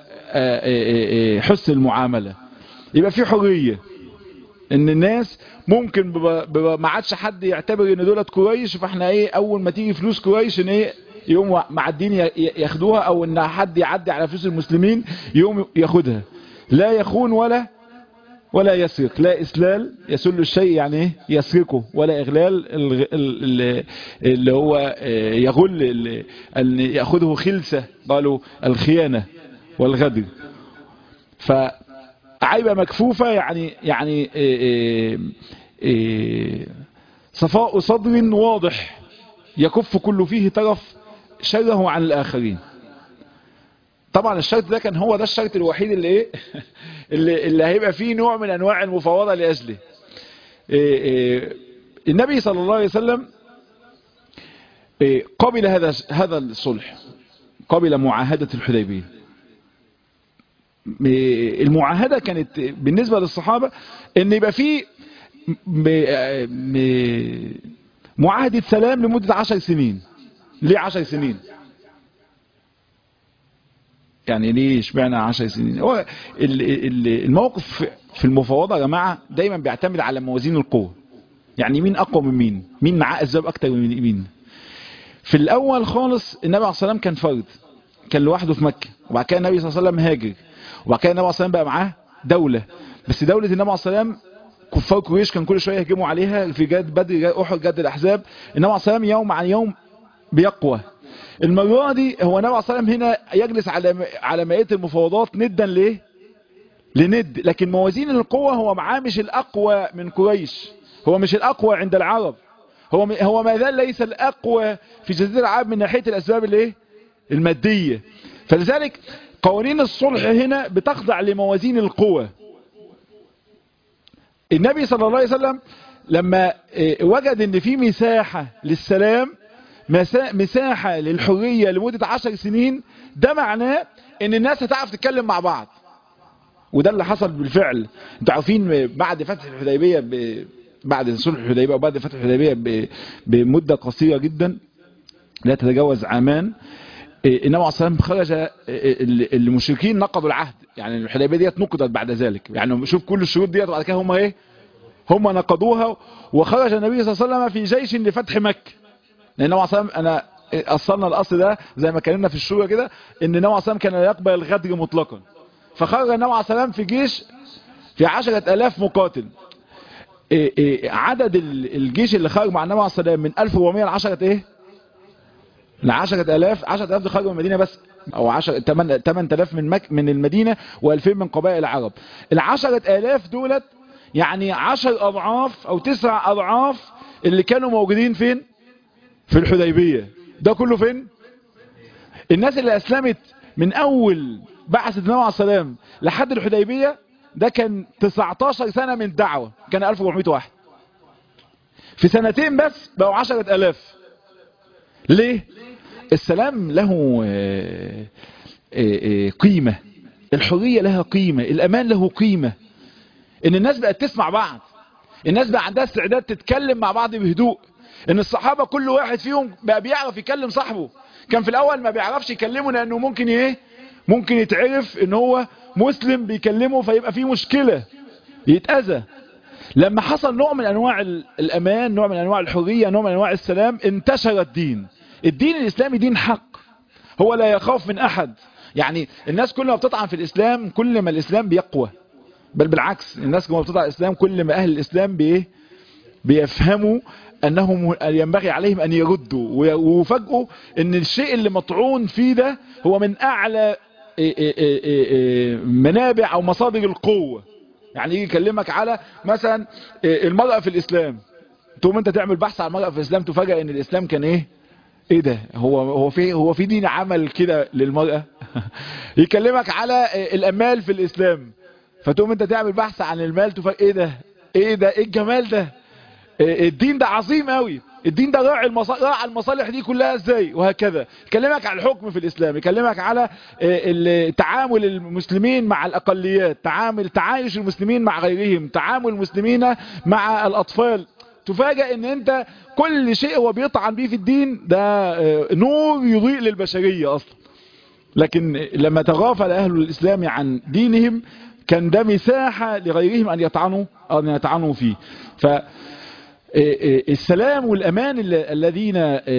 S1: وحسن المعاملة يبقى فيه حرية ان الناس ممكن ما عادش حد يعتبر ان دولت كويس فاحنا ايه اول ما تيجي فلوس كويس ان ايه يوم معدين ياخدوها او ان حد يعدي على فلوس المسلمين يوم ياخدها لا يخون ولا ولا يسرق لا اسلال يسل الشيء يعني ايه يسرقه ولا اغلال اللي هو يغل ان ياخذه خلسه قالوا الخيانه والغدر ف عيبة مكفوفة يعني يعني إيه إيه صفاء صدر واضح يكف كل فيه طرف شره عن الآخرين طبعا الشرط ده كان هو ده الشرط الوحيد اللي ايه اللي, اللي هيبقى فيه نوع من انواع المفاوضة لاجله إيه النبي صلى الله عليه وسلم قبل هذا هذا الصلح قبل معاهدة الحديبية المعاهدة كانت بالنسبة للصحابة ان يبقى في معاهدة سلام لمدة عشر سنين ليه عشر سنين يعني ليه اشمعنى عشر سنين هو الموقف في المفاوضة يا جماعة دايما بيعتمد على موازين القوة يعني مين اقوى من مين مين معاه اسباب اكتر من مين في الاول خالص النبي عليه الصلاه والسلام كان فرد كان لوحده في مكه وبعد كده النبي صلى الله عليه وسلم هاجر وبعد كده النبي عليه الصلاه والسلام بقى معاه دوله بس دوله النبي عليه الصلاه والسلام كفار قريش كان كل شويه يهجموا عليها في جد بدر جد احد جد الاحزاب النبي عليه الصلاه والسلام يوم عن يوم بيقوى المره دي هو النبي عليه الصلاه والسلام هنا يجلس على على مائده المفاوضات ندا ليه لند لكن موازين القوه هو معاه مش الاقوى من قريش هو مش الاقوى عند العرب هو هو ما زال ليس الاقوى في جزيره العرب من ناحيه الاسباب الايه الماديه فلذلك قوانين الصلح هنا بتخضع لموازين القوى النبي صلى الله عليه وسلم لما وجد ان في مساحة للسلام مساحة للحرية لمدة عشر سنين ده معناه ان الناس هتعرف تتكلم مع بعض وده اللي حصل بالفعل انتوا عارفين بعد فتح الحديبية ب... بعد صلح الحديبية وبعد فتح الحديبية ب... بمدة قصيرة جدا لا تتجاوز عامان النبي عليه الصلاه والسلام خرج المشركين نقضوا العهد يعني الحديبيه ديت نقضت بعد ذلك يعني شوف كل الشروط ديت وبعد كده هم ايه هم نقضوها وخرج النبي صلى الله عليه وسلم في جيش لفتح مكه لان النبي عليه الصلاه والسلام انا اصلنا الاصل ده زي ما اتكلمنا في الشورى كده ان النبي عليه الصلاه والسلام كان يقبل الغدر مطلقا فخرج النبي عليه الصلاه والسلام في جيش في 10000 مقاتل إيه إيه عدد الجيش اللي خرج مع النبي عليه الصلاه والسلام من 1400 ل 10 ايه ل 10000 10000 دي خرجوا من المدينه بس او 10 8000 من مك من المدينه و2000 من قبائل العرب ال 10000 دولت يعني 10 اضعاف او 9 اضعاف اللي كانوا موجودين فين في الحديبيه ده كله فين الناس اللي اسلمت من اول بعثه النبي عليه السلام لحد الحديبيه ده كان 19 سنه من الدعوه كان 1400 واحد في سنتين بس بقوا 10000 ليه السلام له قيمة الحرية لها قيمة الأمان له قيمة إن الناس بقت تسمع بعض الناس بقى عندها استعداد تتكلم مع بعض بهدوء إن الصحابة كل واحد فيهم بقى بيعرف يكلم صاحبه كان في الأول ما بيعرفش يكلمه لأنه ممكن إيه ممكن يتعرف إن هو مسلم بيكلمه فيبقى فيه مشكلة يتأذى لما حصل نوع من أنواع الأمان نوع من أنواع الحرية نوع من أنواع السلام انتشر الدين الدين الإسلامي دين حق هو لا يخاف من أحد يعني الناس كل ما بتطعن في الإسلام كل ما الإسلام بيقوى بل بالعكس الناس كل ما بتطعن الإسلام كل ما أهل الإسلام بإيه بيفهموا أنهم ينبغي عليهم أن يردوا وفجأوا أن الشيء اللي مطعون فيه ده هو من أعلى منابع أو مصادر القوة يعني يجي يكلمك على مثلا المرأة في الإسلام تقوم أنت تعمل بحث عن المرأة في الإسلام تفاجأ أن الإسلام كان إيه ايه ده هو هو في هو في دين عمل كده للمرأة يكلمك على الامال في الاسلام فتقوم انت تعمل بحث عن المال تفاجئ ايه ده ايه ده ايه الجمال ده الدين ده عظيم قوي الدين ده راعي المصالح, راعي المصالح دي كلها ازاي وهكذا يكلمك على الحكم في الاسلام يكلمك على تعامل المسلمين مع الاقليات تعامل تعايش المسلمين مع غيرهم تعامل المسلمين مع الاطفال تفاجأ ان انت كل شيء هو بيطعن بيه في الدين ده نور يضيء للبشرية اصلا لكن لما تغافل اهل الاسلام عن دينهم كان ده مساحة لغيرهم ان يطعنوا ان يطعنوا فيه ف السلام والامان الذين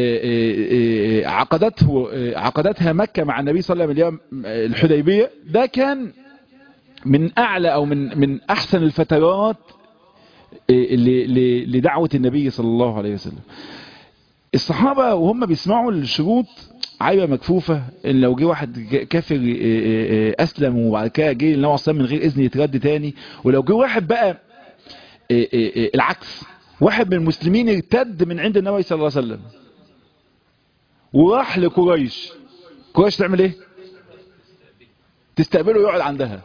S1: عقدته عقدتها مكة مع النبي صلى الله عليه وسلم الحديبية ده كان من اعلى او من من احسن الفترات لدعوة النبي صلى الله عليه وسلم الصحابة وهم بيسمعوا الشروط عيبة مكفوفة ان لو جه واحد كافر اسلم وبعد كده جه النبي عليه الصلاه من غير اذن يترد تاني ولو جه واحد بقى العكس واحد من المسلمين ارتد من عند النبي صلى الله عليه وسلم وراح لقريش قريش تعمل ايه تستقبله يقعد عندها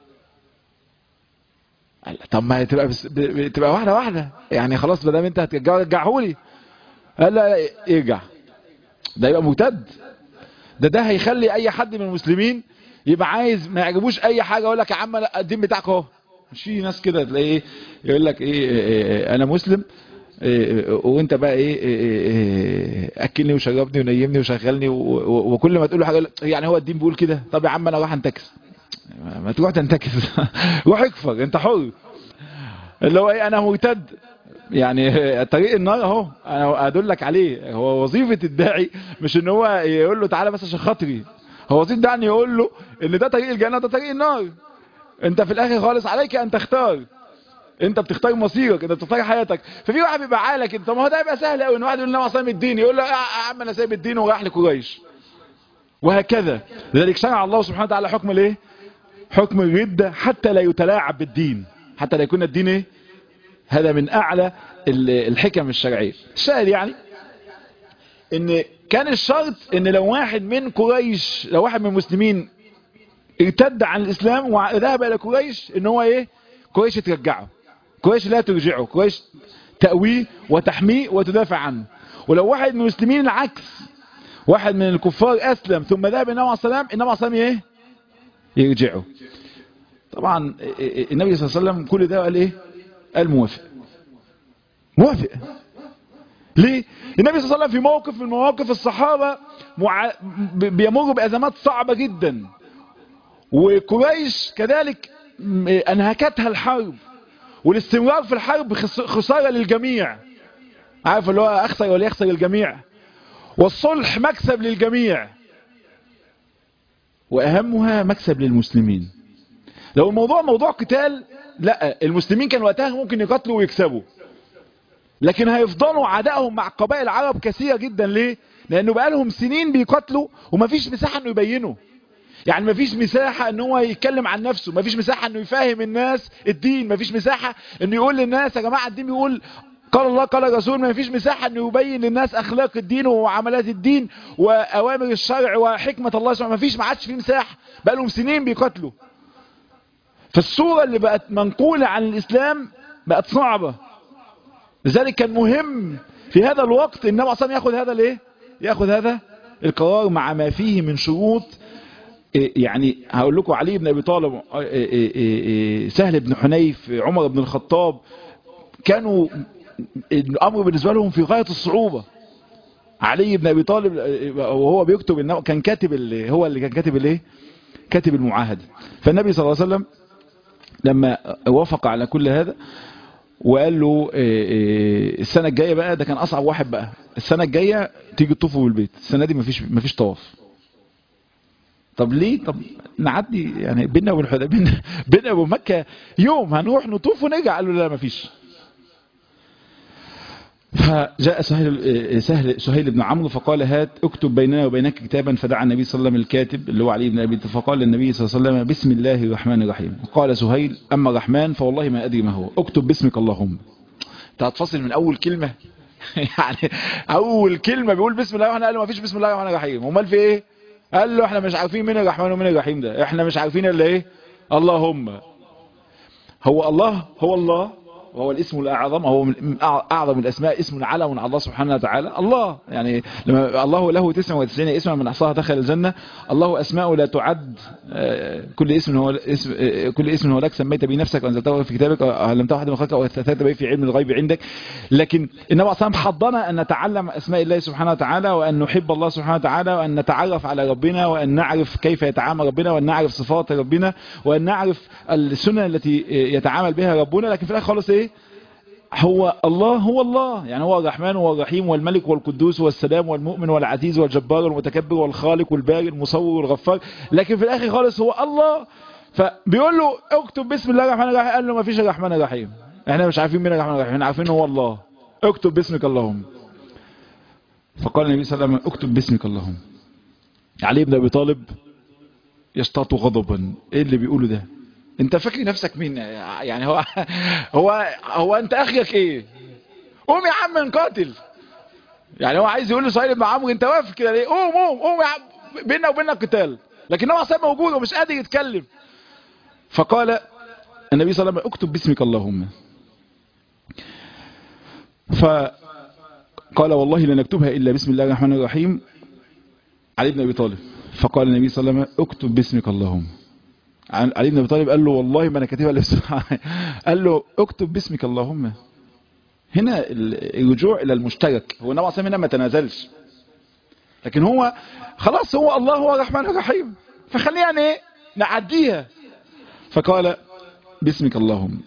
S1: طب ما تبقى بس تبقى واحده واحده يعني خلاص ما دام انت هترجعه رجعه لي قال لا ارجع ده يبقى مرتد ده ده هيخلي اي حد من المسلمين يبقى عايز ما يعجبوش اي حاجه يقول لك يا عم الدين بتاعك اهو مش في ناس كده تلاقيه يقول لك ايه, إيه, إيه انا مسلم إيه وانت بقى إيه, إيه اكلني وشربني ونيمني وشغلني وكل ما تقول له حاجه يعني هو الدين بيقول كده طب يا عم انا راح انتكس ما تروح تنتكس روح اكفر انت حر اللي هو ايه انا مرتد يعني طريق النار اهو انا ادلك عليه هو وظيفة الداعي مش ان هو يقول له تعالى بس عشان خاطري هو وظيفة الداعي ان يقول له ان ده طريق الجنة ده طريق النار انت في الاخر خالص عليك ان تختار انت بتختار مصيرك انت بتختار حياتك ففي واحد بيبقى عالك انت ما هو ده يبقى سهل قوي ان واحد يقول لنا عصام الدين يقول له يا عم انا سايب الدين وراح لقريش وهكذا لذلك شرع الله سبحانه وتعالى حكم الايه حكم الردة حتى لا يتلاعب بالدين حتى لا يكون الدين ايه هذا من اعلى الحكم الشرعية الشاهد يعني ان كان الشرط ان لو واحد من قريش لو واحد من المسلمين ارتد عن الاسلام وذهب الى قريش ان هو ايه قريش ترجعه قريش لا ترجعه قريش تأويه وتحميه وتدافع عنه ولو واحد من المسلمين العكس واحد من الكفار اسلم ثم ذهب النبي عليه السلام النبي عليه السلام ايه يرجعه طبعا النبي صلى الله عليه وسلم كل ده قال ايه قال موافق موافق ليه النبي صلى الله عليه وسلم في موقف من مواقف الصحابة مع... بيمر بأزمات صعبة جدا وقريش كذلك انهكتها الحرب والاستمرار في الحرب خسارة للجميع عارف اللي هو اخسر ولا يخسر الجميع والصلح مكسب للجميع واهمها مكسب للمسلمين لو الموضوع موضوع قتال لا المسلمين كان وقتها ممكن يقتلوا ويكسبوا لكن هيفضلوا عدائهم مع قبائل العرب كثيرة جدا ليه لانه بقالهم سنين بيقتلوا ومفيش مساحة انه يبينوا يعني مفيش مساحة ان هو يتكلم عن نفسه مفيش مساحة انه يفهم الناس الدين مفيش مساحة انه يقول للناس يا جماعة الدين بيقول قال الله قال الرسول ما فيش مساحة انه يبين للناس اخلاق الدين وعملات الدين واوامر الشرع وحكمة الله سبحانه ما فيش ما عادش في مساحة بقى لهم سنين بيقتلوا فالصورة اللي بقت منقولة عن الاسلام بقت صعبة لذلك كان مهم في هذا الوقت النبي اصلا ياخذ هذا الايه ياخذ هذا القرار مع ما فيه من شروط يعني هقول لكم علي بن ابي طالب سهل بن حنيف عمر بن الخطاب كانوا الامر بالنسبه لهم في غايه الصعوبه علي بن ابي طالب وهو بيكتب انه كان كاتب اللي هو اللي كان كاتب الايه كاتب المعاهده فالنبي صلى الله عليه وسلم لما وافق على كل هذا وقال له السنه الجايه بقى ده كان اصعب واحد بقى السنه الجايه تيجي تطوفوا بالبيت السنه دي مفيش مفيش طواف طب ليه طب نعدي يعني بينا وبين بينا بينا وبين مكه يوم هنروح نطوف ونرجع قالوا لا مفيش فجاء سهيل سهل سهيل بن عمرو فقال هات اكتب بيننا وبينك كتابا فدعا النبي صلى الله عليه وسلم الكاتب اللي هو علي بن ابي فقال للنبي صلى الله عليه وسلم بسم الله الرحمن الرحيم قال سهيل اما الرحمن فوالله ما ادري ما هو اكتب باسمك اللهم انت هتفصل من اول كلمه يعني اول كلمه بيقول بسم الله الرحمن قال له ما فيش بسم الله الرحمن الرحيم امال في ايه قال له احنا مش عارفين مين الرحمن ومين الرحيم ده احنا مش عارفين الا ايه اللهم هو الله هو الله وهو الاسم الأعظم هو من أعظم الأسماء اسم علم على الله سبحانه وتعالى الله يعني لما الله له 99 اسما من أحصاها دخل الجنة الله أسماء لا تعد كل اسم هو اسم كل اسم هو لك سميت به نفسك وأنزلته في كتابك علمته أحد من خلقك واستثنت به في علم الغيب عندك لكن النبي صلى الله عليه وسلم حضنا أن نتعلم أسماء الله سبحانه وتعالى وأن نحب الله سبحانه وتعالى وأن نتعرف على ربنا وأن نعرف كيف يتعامل ربنا وأن نعرف صفات ربنا وأن نعرف السنن التي يتعامل بها ربنا لكن في الآخر خالص إيه هو الله هو الله يعني هو الرحمن والرحيم والملك والقدوس والسلام والمؤمن والعزيز والجبار والمتكبر والخالق والباري المصور والغفار لكن في الاخر خالص هو الله فبيقول له اكتب بسم الله الرحمن الرحيم قال له ما فيش الرحمن الرحيم احنا مش عارفين مين الرحمن الرحيم احنا عارفين هو الله اكتب باسمك اللهم فقال النبي صلى الله عليه وسلم اكتب باسمك اللهم علي بن ابي طالب يشتاط غضبا ايه اللي بيقوله ده انت فاكر نفسك مين يعني هو هو هو انت اخيك ايه قوم يا عم نقاتل يعني هو عايز يقول لسهيل بن عمرو انت واقف كده ليه قوم قوم قوم يا عم بيننا وبينك قتال لكن هو اصلا موجود ومش قادر يتكلم فقال النبي صلى الله عليه وسلم اكتب باسمك اللهم فقال والله لن اكتبها الا بسم الله الرحمن الرحيم علي بن ابي طالب فقال النبي صلى الله عليه وسلم اكتب باسمك اللهم علي بن ابي طالب قال له والله ما انا كاتبها الا قال له اكتب باسمك اللهم هنا الرجوع الى المشترك هو النبي صلى هنا ما تنازلش لكن هو خلاص هو الله هو الرحمن الرحيم فخلينا ايه نعديها فقال باسمك اللهم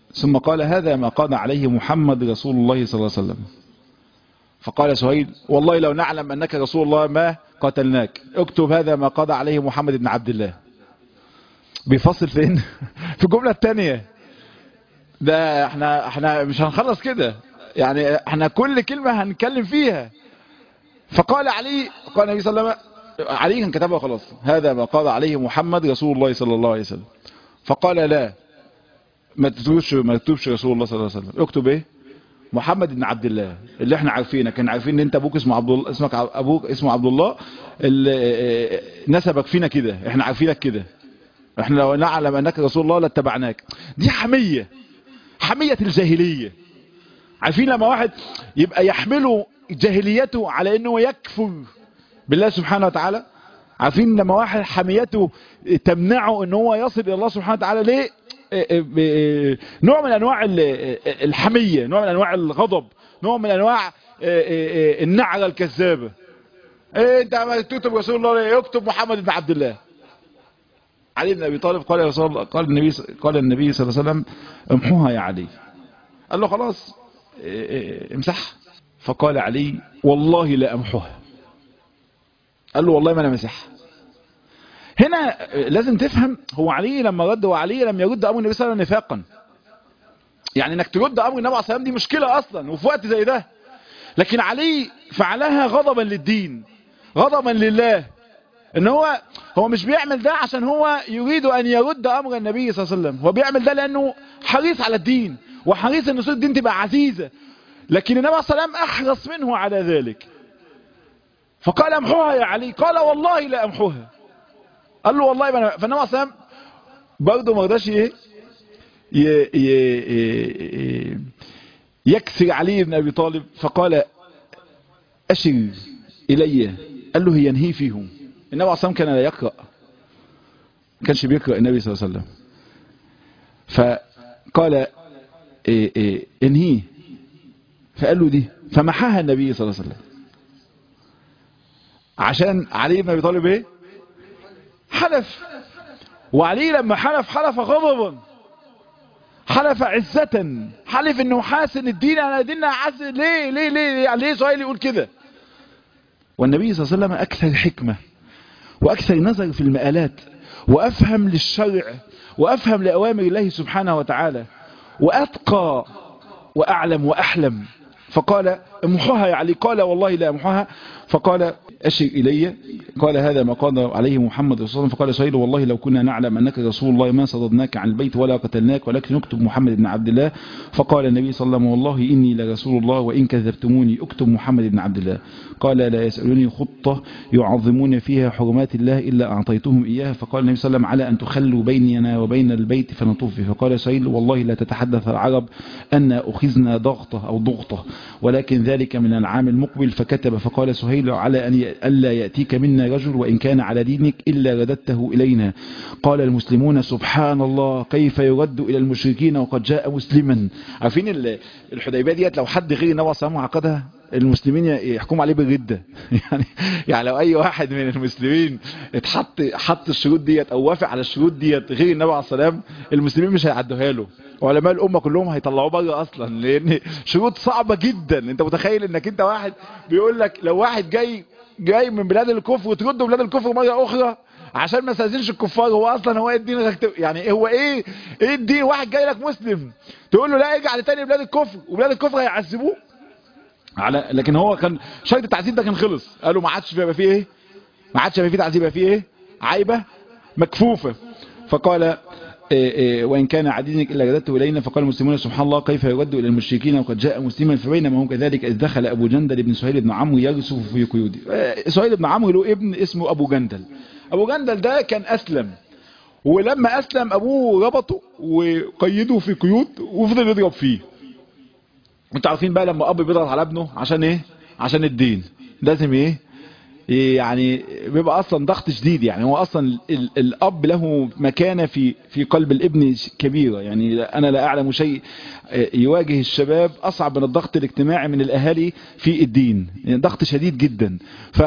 S1: ثم قال هذا ما قضى عليه محمد رسول الله صلى الله عليه وسلم فقال سهيل والله لو نعلم أنك رسول الله ما قتلناك اكتب هذا ما قضى عليه محمد بن عبد الله بيفصل فين في الجملة الثانية ده احنا احنا مش هنخلص كده يعني احنا كل كلمة هنتكلم فيها فقال علي قال النبي صلى الله عليه وسلم علي كان كتبها خلاص هذا ما قضى عليه محمد رسول الله صلى الله عليه وسلم فقال لا ما تكتبش ما تكتبش رسول الله صلى الله عليه وسلم اكتب ايه محمد بن عبد الله اللي احنا عارفينك كان عارفين ان انت ابوك اسمه عبد الله اسمك ابوك اسمه عبد الله اللي نسبك فينا كده احنا عارفينك كده احنا لو نعلم انك رسول الله لاتبعناك دي حمية حمية الجاهلية عارفين لما واحد يبقى يحمله جاهليته على انه يكفر بالله سبحانه وتعالى عارفين لما واحد حميته تمنعه ان هو يصل الى الله سبحانه وتعالى ليه نوع من انواع الحمية نوع من انواع الغضب نوع من انواع النعرة الكذابة ايه انت ما تكتب رسول الله يكتب محمد بن عبد الله علي بن ابي طالب قال يا رسول الله قال النبي قال النبي صلى الله عليه وسلم امحوها يا علي قال له خلاص امسحها فقال علي والله لا امحوها قال له والله ما انا مسحها هنا لازم تفهم هو علي لما رد وعلي لم يرد امر النبي صلى الله عليه وسلم نفاقا يعني انك ترد امر النبي عليه الصلاه والسلام دي مشكله اصلا وفي وقت زي ده لكن علي فعلها غضبا للدين غضبا لله ان هو هو مش بيعمل ده عشان هو يريد ان يرد امر النبي صلى الله عليه وسلم هو بيعمل ده لانه حريص على الدين وحريص ان نصوص الدين تبقى عزيزه لكن النبي صلى الله عليه وسلم احرص منه على ذلك فقال امحوها يا علي قال والله لا امحوها قال له والله ما فالنبي صلى الله عليه وسلم برضه ما رضاش ايه يكسر علي بن ابي طالب فقال اشر الي قال له هي انهي فيهم النبي عليه الصلاه كان لا يقرا ما كانش بيقرا النبي صلى الله عليه وسلم فقال إيه إيه انهي فقال له دي فمحاها النبي صلى الله عليه وسلم عشان علي بن ابي طالب ايه حلف وعلي لما حلف حلف غضبا حلف عزة حلف انه حاسن الدين انا ديننا عز ليه ليه ليه يعني ليه سؤال يقول كده والنبي صلى الله عليه وسلم اكثر حكمة واكثر نظر في المآلات وافهم للشرع وافهم لأوامر الله سبحانه وتعالى واتقى واعلم واحلم فقال امحوها يا علي قال والله لا امحوها فقال أشر إلي قال هذا ما قال عليه محمد رسول الله فقال سهيل والله لو كنا نعلم أنك رسول الله ما صددناك عن البيت ولا قتلناك ولكن نكتب محمد بن عبد الله فقال النبي صلى الله عليه وسلم والله إني لرسول الله وإن كذبتموني اكتب محمد بن عبد الله قال لا يسألوني خطة يعظمون فيها حرمات الله إلا أعطيتهم إياها فقال النبي صلى الله عليه وسلم على أن تخلوا بيننا وبين البيت فنطوف فقال سهيل والله لا تتحدث العرب أن أخذنا ضغطة أو ضغطة ولكن ذلك من العام المقبل فكتب فقال سهيل على أن ألا يأتيك منا رجل وإن كان على دينك إلا رددته إلينا قال المسلمون سبحان الله كيف يرد إلى المشركين وقد جاء مسلما عارفين الحديبية ديت لو حد غير النبي صلى الله عليه وسلم عقدها المسلمين يحكموا عليه بالردة يعني يعني لو اي واحد من المسلمين اتحط حط الشروط ديت او وافق على الشروط ديت غير النبي عليه السلام المسلمين مش هيعدوها له علماء الامه كلهم هيطلعوه بره اصلا لان شروط صعبه جدا انت متخيل انك انت واحد بيقول لك لو واحد جاي جاي من بلاد الكفر وترده بلاد الكفر مره اخرى عشان ما استاذنش الكفار هو اصلا هو ايه الدين يعني هو ايه ايه الدين واحد جاي لك مسلم تقول له لا ارجع لتاني بلاد الكفر وبلاد الكفر هيعذبوه على لكن هو كان شرط التعذيب ده كان خلص قالوا ما عادش يبقى فيه ايه ما عادش يبقى فيه تعذيب يبقى فيه ايه عيبه مكفوفه فقال إيه إيه وإن كان عديدك إلا رددته إلينا فقال المسلمون سبحان الله كيف يرد إلى المشركين وقد جاء مسلما فبينما هم كذلك إذ دخل أبو جندل بن سهيل بن عمرو يرسف في قيود سهيل بن عمرو له ابن اسمه أبو جندل أبو جندل ده كان أسلم ولما أسلم أبوه ربطه وقيده في قيود وفضل يضرب فيه انتوا عارفين بقى لما اب بيضغط على ابنه عشان ايه عشان الدين لازم ايه يعني بيبقى اصلا ضغط شديد يعني هو اصلا ال الاب له مكانه في في قلب الابن كبيره يعني انا لا اعلم شيء يواجه الشباب اصعب من الضغط الاجتماعي من الاهالي في الدين يعني ضغط شديد جدا ف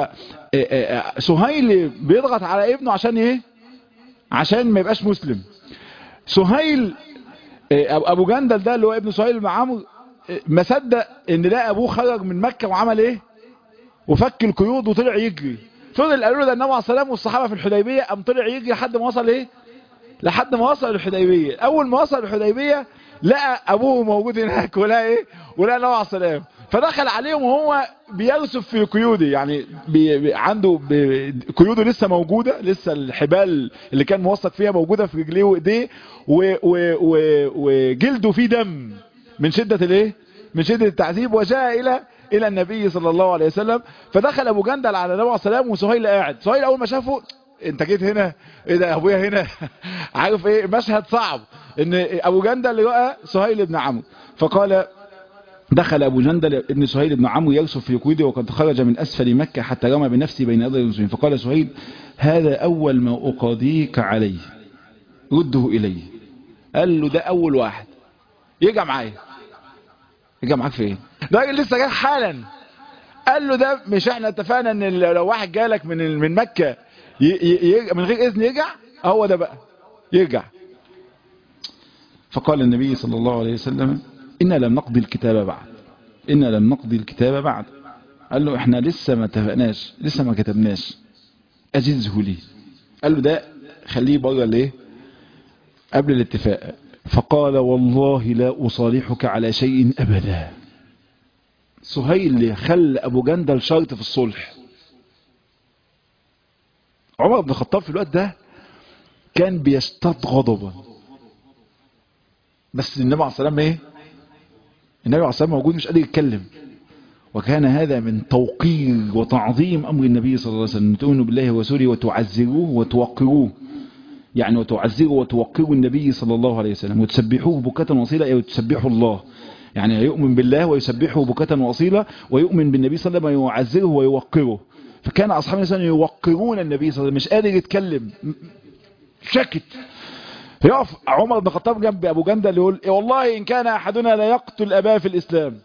S1: سهيل بيضغط على ابنه عشان ايه عشان ما يبقاش مسلم سهيل ابو جندل ده اللي هو ابن سهيل بن عمرو ما صدق ان ده ابوه خرج من مكة وعمل ايه وفك القيود وطلع يجري فضل قالوا له ده النبي عليه السلام والصحابه في الحديبيه قام طلع يجري لحد ما وصل ايه لحد ما وصل الحديبيه اول ما وصل الحديبيه لقى ابوه موجود هناك ولا ايه ولا النبي عليه السلام فدخل عليهم وهو بيرسف في قيوده يعني بي بي عنده بي قيوده لسه موجودة لسه الحبال اللي كان موثق فيها موجودة في رجليه وايديه وجلده فيه دم من شدة الايه من شدة التعذيب وجاء الى الى النبي صلى الله عليه وسلم فدخل ابو جندل على النبي عليه السلام وسهيل قاعد سهيل اول ما شافه انت جيت هنا ايه ده ابويا هنا عارف ايه مشهد صعب ان ابو جندل لقى سهيل بن عمرو فقال دخل أبو جندل ابن سهيل بن عمرو يرسف في قيوده وقد خرج من أسفل مكة حتى رمى بنفسه بين يدي المسلمين فقال سهيل هذا أول ما أقاضيك عليه رده إلي قال له ده أول واحد يجا معايا يجا معاك فين ده راجل لسه جاي حالا قال له ده مش احنا اتفقنا ان لو واحد جالك من من مكة ي ي من غير اذن يرجع هو ده بقى يرجع فقال النبي صلى الله عليه وسلم إنا لم نقضي الكتاب بعد إنا لم نقضي الكتاب بعد قال له احنا لسه ما اتفقناش لسه ما كتبناش أجزه لي قال له ده خليه بره ليه قبل الاتفاق فقال والله لا أصالحك على شيء أبدا سهيل خل أبو جندل شرط في الصلح عمر بن الخطاب في الوقت ده كان بيشتد غضبا بس النبي عليه الصلاة والسلام ايه النبي عليه الصلاة موجود مش قادر يتكلم وكان هذا من توقير وتعظيم أمر النبي صلى الله عليه وسلم تؤمنوا بالله ورسوله وتعزروه وتوقروه يعني وتعزروا وتوقروا النبي صلى الله عليه وسلم وتسبحوه بكة وصيلة أي وتسبحوا الله يعني يؤمن بالله ويسبحه بكة وصيلة ويؤمن بالنبي صلى الله عليه وسلم ويعزره ويوقره فكان أصحاب النبي صلى الله عليه وسلم يوقرون النبي صلى الله عليه وسلم مش قادر يتكلم سكت يقف عمر بن الخطاب جنب ابو جندل يقول إيه والله ان كان احدنا لا يقتل اباه في الاسلام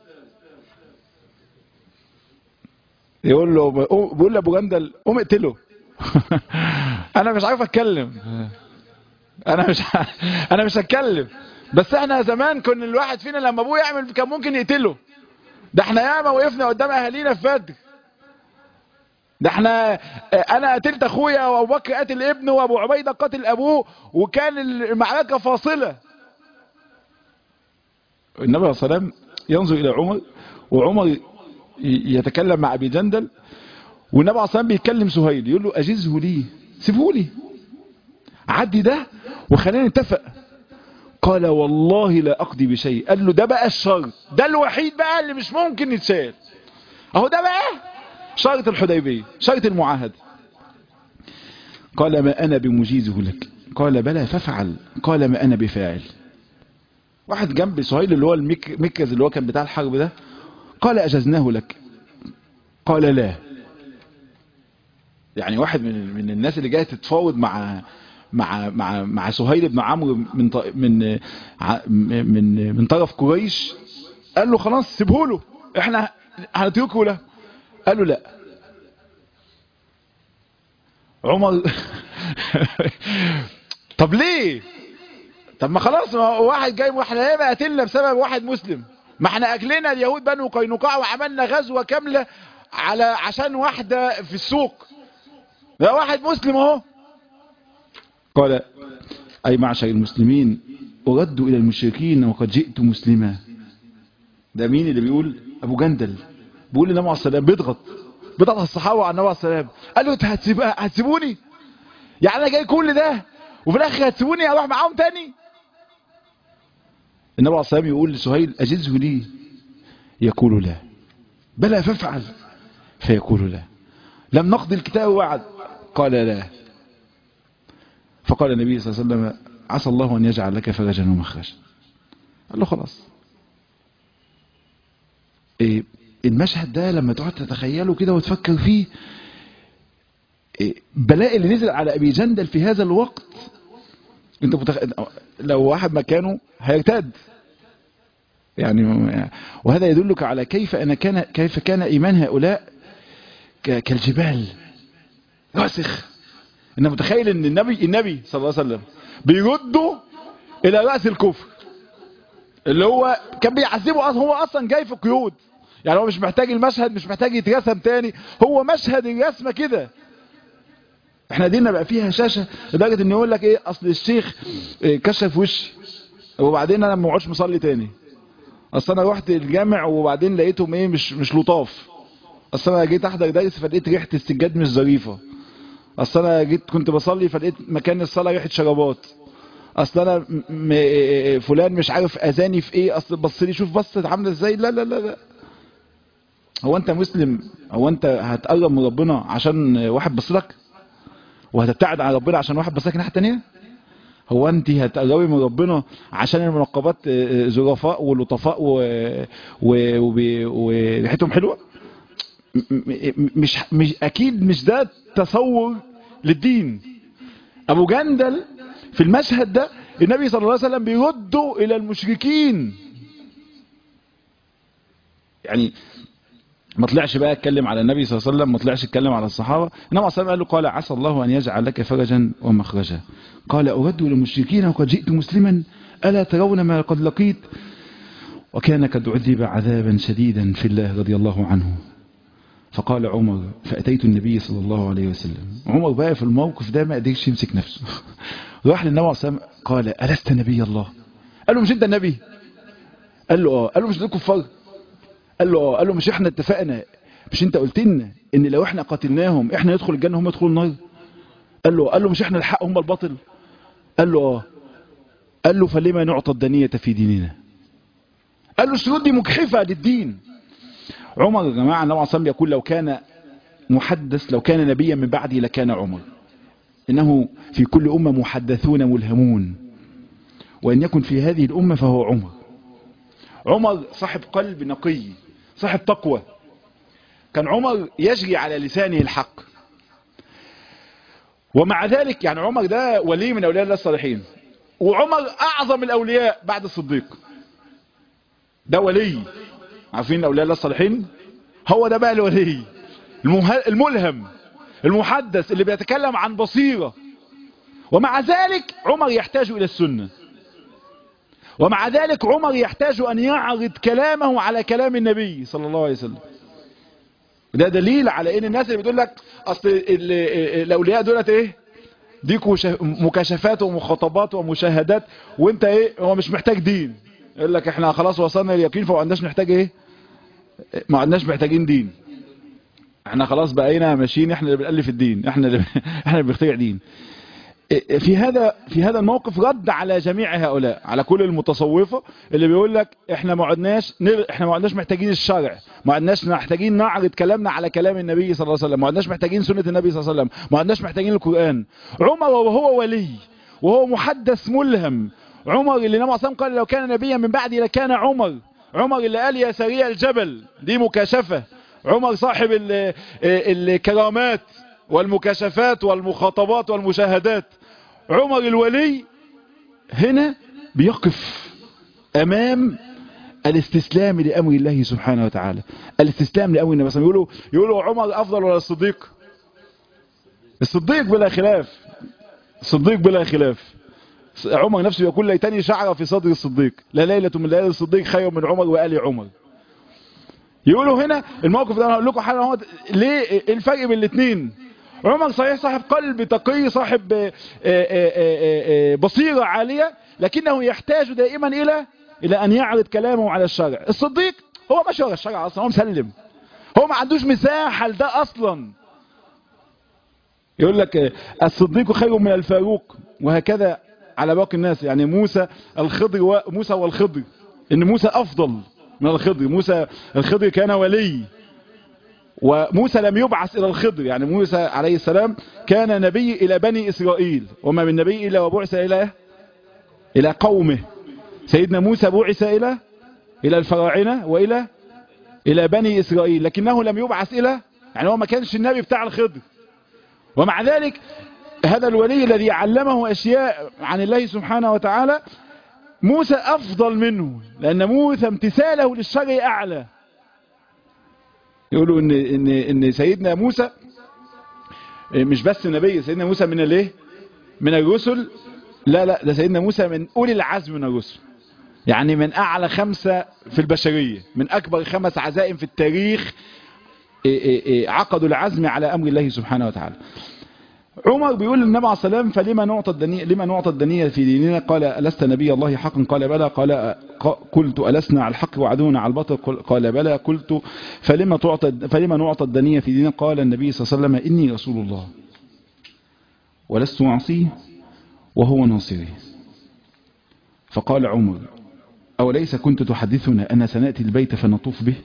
S1: يقول له بيقول لابو جندل قوم اقتله انا مش عارف اتكلم انا مش انا مش هتكلم بس احنا زمان كنا الواحد فينا لما ابوه يعمل كان ممكن يقتله ده احنا ياما وقفنا قدام اهالينا في بدر ده احنا انا قتلت اخويا وابو بكر قتل ابنه وابو عبيده قتل ابوه وكان المعركه فاصله النبي عليه الصلاه والسلام ينظر الى عمر وعمر يتكلم مع ابي جندل والنبي عليه الصلاه والسلام بيتكلم سهيل يقول له اجزه لي سيبه لي عدي ده وخلينا نتفق قال والله لا اقضي بشيء قال له ده بقى الشرط ده الوحيد بقى اللي مش ممكن يتشال اهو ده بقى شرط الحديبية شرط المعاهد قال ما أنا بمجيزه لك قال بلى فافعل قال ما أنا بفاعل واحد جنب سهيل اللي هو المكز اللي هو كان بتاع الحرب ده قال أجزناه لك قال لا يعني واحد من من الناس اللي جايه تتفاوض مع مع مع مع سهيل بن عمرو من من من من طرف قريش قال له خلاص سيبه له احنا هنتركه له قال له لا عمر طب ليه طب ما خلاص ما واحد جاي واحنا ليه قتلنا بسبب واحد مسلم ما احنا اكلنا اليهود بنو قينقاع وعملنا غزوة كاملة على عشان واحدة في السوق ده واحد مسلم اهو قال اي معشر المسلمين اردوا الى المشركين وقد جئت مسلما ده مين اللي بيقول ابو جندل بيقول للنبي عليه السلام بيضغط بيضغط الصحابه على النبي عليه السلام قال له انت هتسيب هتسيبوني يعني انا جاي كل ده وفي الاخر هتسيبوني اروح معاهم تاني النبي عليه السلام يقول لسهيل اجزه لي يقول لا بلى فافعل فيقول لا لم نقضي الكتاب وعد قال لا فقال النبي صلى الله عليه وسلم عسى الله ان يجعل لك فرجا ومخرجا قال له خلاص إيه المشهد ده لما تقعد تتخيله كده وتفكر فيه بلاء اللي نزل على ابي جندل في هذا الوقت انت متخ... لو واحد مكانه هيرتد يعني وهذا يدلك على كيف أنا كان كيف كان ايمان هؤلاء ك... كالجبال راسخ انت متخيل ان النبي النبي صلى الله عليه وسلم بيرده الى راس الكفر
S2: اللي هو كان بيعذبه اصلا هو اصلا جاي في قيود يعني هو مش محتاج المشهد مش محتاج يترسم تاني هو مشهد الرسمه كده احنا دينا بقى فيها شاشه لدرجه ان يقول لك ايه اصل الشيخ إيه كشف وشي وبعدين انا ما اقعدش مصلي تاني اصل انا رحت الجامع وبعدين لقيتهم ايه مش مش لطاف اصل انا جيت احضر درس فلقيت ريحه السجاد مش ظريفه اصل انا جيت كنت بصلي فلقيت مكان الصلاه ريحه شرابات اصل انا م... فلان مش عارف اذاني في ايه اصل بص لي شوف بصت عامله ازاي لا لا لا لا هو انت مسلم هو انت هتقرب من ربنا عشان واحد بص لك وهتبتعد عن ربنا عشان واحد بص لك الناحيه الثانيه هو انت هتقربي من ربنا عشان المنقبات ظرفاء ولطفاء وريحتهم حلوه مش مش اكيد مش ده تصور للدين ابو جندل في المشهد ده النبي صلى الله عليه وسلم بيرده الى المشركين يعني ما طلعش بقى اتكلم على النبي صلى الله عليه وسلم ما طلعش اتكلم على الصحابه انما صلى الله عليه وسلم قال له قال عسى الله ان يجعل لك فرجا ومخرجا قال ارد للمشركين وقد جئت مسلما الا ترون ما قد لقيت وكان قد عذب عذابا شديدا في الله رضي الله عنه فقال عمر فأتيت النبي صلى الله عليه وسلم عمر بقى في الموقف ده ما قدرش يمسك نفسه راح للنبي عليه الصلاة قال ألست نبي الله قال له مش انت النبي قال له اه قال له مش دول كفار قال له اه قال له مش احنا اتفقنا مش انت قلت لنا ان لو احنا قاتلناهم احنا ندخل الجنة هم يدخلوا النار قال له قال له مش احنا الحق هم الباطل قال له اه قال له فلما نعطى الدنية في ديننا قال له الشروط دي مجحفة للدين عمر يا جماعة النبي عليه يقول لو كان محدث لو كان نبيا من بعدي لكان عمر إنه في كل أمة محدثون ملهمون وإن يكن في هذه الأمة فهو عمر عمر صاحب قلب نقي صاحب تقوى كان عمر يجري على لسانه الحق ومع ذلك يعني عمر ده ولي من أولياء الله الصالحين وعمر أعظم الأولياء بعد الصديق ده ولي عارفين أولياء الله الصالحين هو ده بقى الولي الملهم المحدث اللي بيتكلم عن بصيرة ومع ذلك عمر يحتاج إلى السنة ومع ذلك عمر يحتاج أن يعرض كلامه على كلام النبي صلى الله عليه وسلم ده دليل على ان الناس اللي بتقول لك اصل الاولياء دولت ايه دي مكاشفات ومخاطبات ومشاهدات وانت ايه هو مش محتاج دين يقول لك احنا خلاص وصلنا لليقين فما عندناش محتاج ايه ما عندناش محتاجين دين احنا خلاص بقينا ماشيين احنا اللي بنألف الدين احنا اللي احنا اللي بنخترع دين في هذا في هذا الموقف رد على جميع هؤلاء على كل المتصوفه اللي بيقول لك احنا ما عدناش احنا ما عدناش محتاجين الشرع ما عدناش محتاجين نعرض كلامنا على كلام النبي صلى الله عليه وسلم ما عدناش محتاجين سنه النبي صلى الله عليه وسلم ما عدناش محتاجين القران عمر وهو ولي وهو محدث ملهم عمر اللي نبي صلى قال لو كان نبيا من بعدي لكان عمر عمر اللي قال يا سريع الجبل دي مكاشفه عمر صاحب الكرامات والمكاشفات والمخاطبات والمشاهدات عمر الولي هنا بيقف امام الاستسلام لامر الله سبحانه وتعالى الاستسلام لامر النبي صلى الله عليه وسلم يقولوا يقولوا عمر افضل ولا الصديق الصديق بلا خلاف الصديق بلا خلاف عمر نفسه يقول ليتني شعر في صدر الصديق لا ليلة من ليالي الصديق خير من عمر وآل عمر يقولوا هنا الموقف ده انا هقول لكم حاجه هو ليه ايه الفرق بين الاثنين عمر صحيح صاحب قلب تقي صاحب بصيرة عالية لكنه يحتاج دائما إلى إلى أن يعرض كلامه على الشرع الصديق هو ماشي ورا الشرع أصلا هو مسلم هو ما عندوش مساحة لده أصلا يقول لك الصديق خير من الفاروق وهكذا على باقي الناس يعني موسى الخضر وموسى والخضر ان موسى افضل من الخضر موسى الخضر كان ولي وموسى لم يبعث إلى الخضر يعني موسى عليه السلام كان نبي إلى بني إسرائيل وما من نبي إلا وبعث إلى إلى قومه سيدنا موسى بعث إلى إلى الفراعنة وإلى إلى بني إسرائيل لكنه لم يبعث إلى يعني هو ما كانش النبي بتاع الخضر ومع ذلك هذا الولي الذي علمه أشياء عن الله سبحانه وتعالى موسى أفضل منه لأن موسى امتثاله للشرع أعلى يقولوا ان ان ان سيدنا موسى مش بس نبي سيدنا موسى من الايه من الرسل لا لا ده سيدنا موسى من اولي العزم من الرسل يعني من أعلى خمسة في البشرية من أكبر خمس عزائم في التاريخ عقدوا العزم على أمر الله سبحانه وتعالى عمر بيقول للنبي عليه الصلاة والسلام فلما نعطى الدنيا لما نعطى الدنيا في ديننا قال ألست نبي الله حقا قال بلى قال قلت ألسنا على الحق وعدونا على الباطل قال بلى قلت فلما تعطى فلما نعطى الدنيا في ديننا قال النبي صلى الله عليه وسلم إني رسول الله ولست معصيه وهو ناصري فقال عمر أوليس كنت تحدثنا أن سنأتي البيت فنطوف به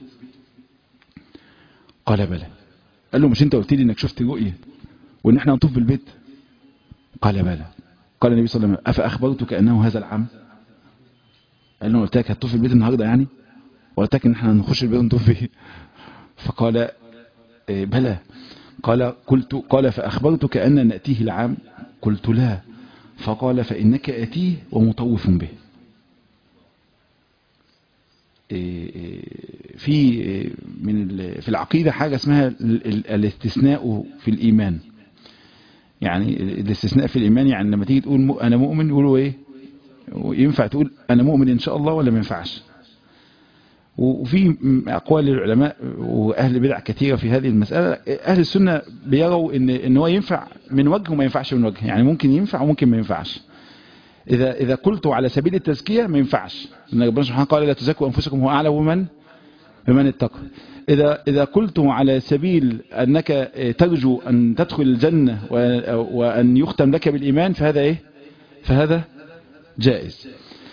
S2: قال بلى قال له مش انت قلت لي انك شفت رؤية وان احنا نطوف بالبيت قال بلى قال النبي صلى الله عليه وسلم أفأخبرتك أنه هذا العام قال له قلت لك هتطوف البيت النهاردة يعني وقلت لك ان احنا نخش البيت ونطوف به فقال إيه بلى قال قلت قال فأخبرتك أن نأتيه العام قلت لا فقال فإنك أتيه ومطوف به في من في العقيدة حاجة اسمها الاستثناء في الإيمان يعني الاستثناء في الإيمان يعني لما تيجي تقول أنا مؤمن يقولوا إيه وينفع تقول أنا مؤمن إن شاء الله ولا ما ينفعش وفي أقوال العلماء وأهل بدع كثيرة في هذه المسألة أهل السنة بيروا إن, إن هو ينفع من وجه وما ينفعش من وجه يعني ممكن ينفع وممكن ما ينفعش إذا إذا قلت على سبيل التزكية ما ينفعش لأن ربنا سبحانه قال لا تزكوا أنفسكم هو أعلم بمن بمن اتقى إذا إذا قلت على سبيل أنك ترجو أن تدخل الجنة وأن يختم لك بالإيمان فهذا إيه فهذا جائز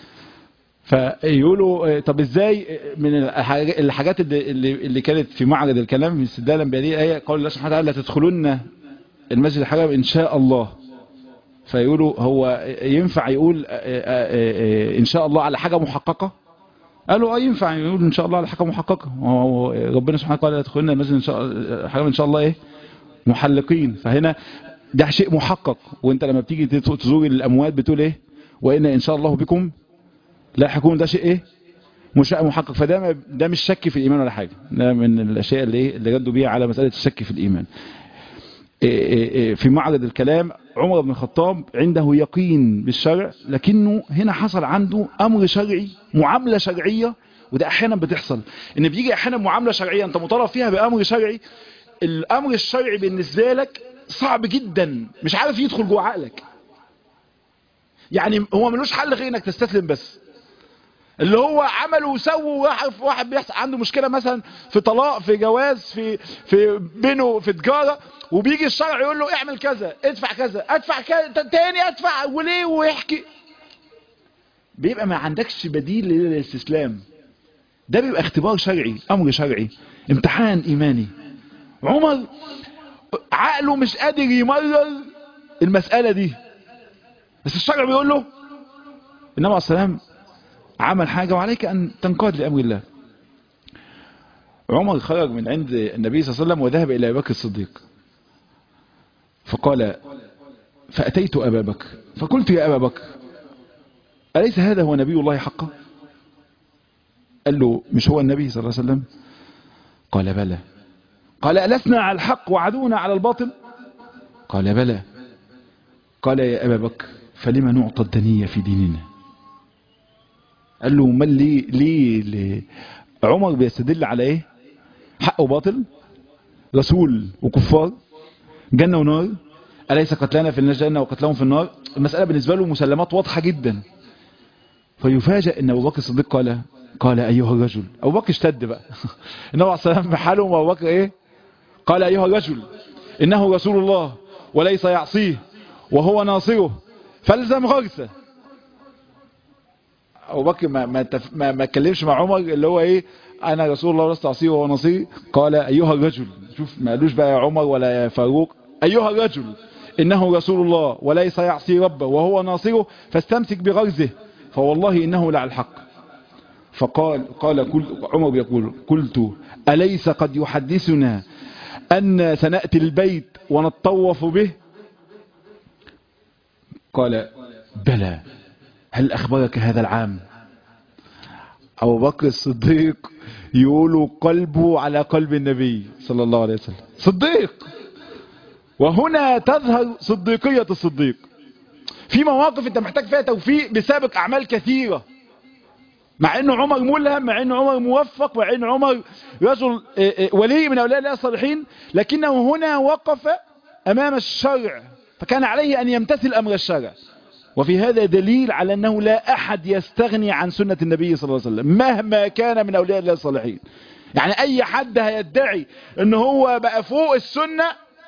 S2: فيقولوا طب ازاي من الحاجات اللي, اللي كانت في معرض الكلام استدلالا بهذه الايه قول الله سبحانه وتعالى تدخلن المسجد الحرام ان شاء الله فيقولوا هو ينفع يقول ان شاء الله على حاجه محققه قالوا اه ينفع يقول ان شاء الله على حاجه محققه ربنا سبحانه وتعالى يدخلن المسجد ان شاء الله ان شاء الله ايه محلقين فهنا ده شيء محقق وانت لما بتيجي تزور الاموات بتقول ايه وان ان شاء الله بكم لا هيكون ده شيء ايه مش محقق فده ده مش شك في الايمان ولا حاجه ده من الاشياء اللي ايه اللي ردوا بيها على مساله الشك في الايمان إيه إيه في معرض الكلام عمر بن الخطاب عنده يقين بالشرع لكنه هنا حصل عنده امر شرعي معامله شرعيه وده احيانا بتحصل ان بيجي احيانا معامله شرعيه انت مطالب فيها بامر شرعي الامر الشرعي بالنسبه لك صعب جدا مش عارف يدخل جوه عقلك يعني هو ملوش حل غير انك تستسلم بس اللي هو عمله وسوى واحد واحد بيحصل عنده مشكله مثلا في طلاق في جواز في في بينه في تجاره وبيجي الشرع يقول له اعمل كذا ادفع كذا ادفع كذا تاني ادفع وليه ويحكي بيبقى ما عندكش بديل للاستسلام ده بيبقى اختبار شرعي امر شرعي امتحان ايماني عمر عقله مش قادر يمرر المسألة دي بس الشرع بيقول له النبي عليه السلام عمل حاجة وعليك أن تنقاد لأمر الله عمر خرج من عند النبي صلى الله عليه وسلم وذهب إلى أبي بكر الصديق فقال فأتيت أبا بكر فقلت يا أبا بكر أليس هذا هو نبي الله حقا قال له مش هو النبي صلى الله عليه وسلم قال بلى قال ألسنا على الحق وعدونا على الباطل قال بلى قال يا أبا بكر فلما نعطى الدنية في ديننا قال له ما ليه ليه, ليه عمر بيستدل على ايه حق وباطل رسول وكفار جنة ونار أليس قتلنا في الجنة وقتلهم في النار المسألة بالنسبة له مسلمات واضحة جدا فيفاجأ ان ابو بكر الصديق قال قال ايها الرجل ابو بكر اشتد بقى النبي عليه الصلاه والسلام بحاله وابو بكر ايه قال ايها الرجل انه رسول الله وليس يعصيه وهو ناصره فالزم غرسه ابو بكر ما ما ما, ما اتكلمش مع عمر اللي هو ايه انا رسول الله ولست اعصيه وهو ناصري قال ايها الرجل شوف ما قالوش بقى يا عمر ولا يا فاروق ايها الرجل انه رسول الله وليس يعصي ربه وهو ناصره فاستمسك بغرزه فوالله انه لعلى الحق فقال قال كل عمر بيقول قلت أليس قد يحدثنا أن سنأتي البيت ونطوف به قال بلى هل أخبرك هذا العام أبو بكر الصديق يقول قلبه على قلب النبي صلى الله عليه وسلم صديق وهنا تظهر صديقية الصديق في مواقف انت محتاج فيها توفيق بسابق أعمال كثيرة مع ان عمر ملهم مع ان عمر موفق مع ان عمر رجل ولي من اولياء الله الصالحين لكنه هنا وقف امام الشرع فكان عليه ان يمتثل امر الشرع وفي هذا دليل على انه لا احد يستغني عن سنة النبي صلى الله عليه وسلم مهما كان من اولياء الله الصالحين يعني اي حد هيدعي ان هو بقى فوق السنة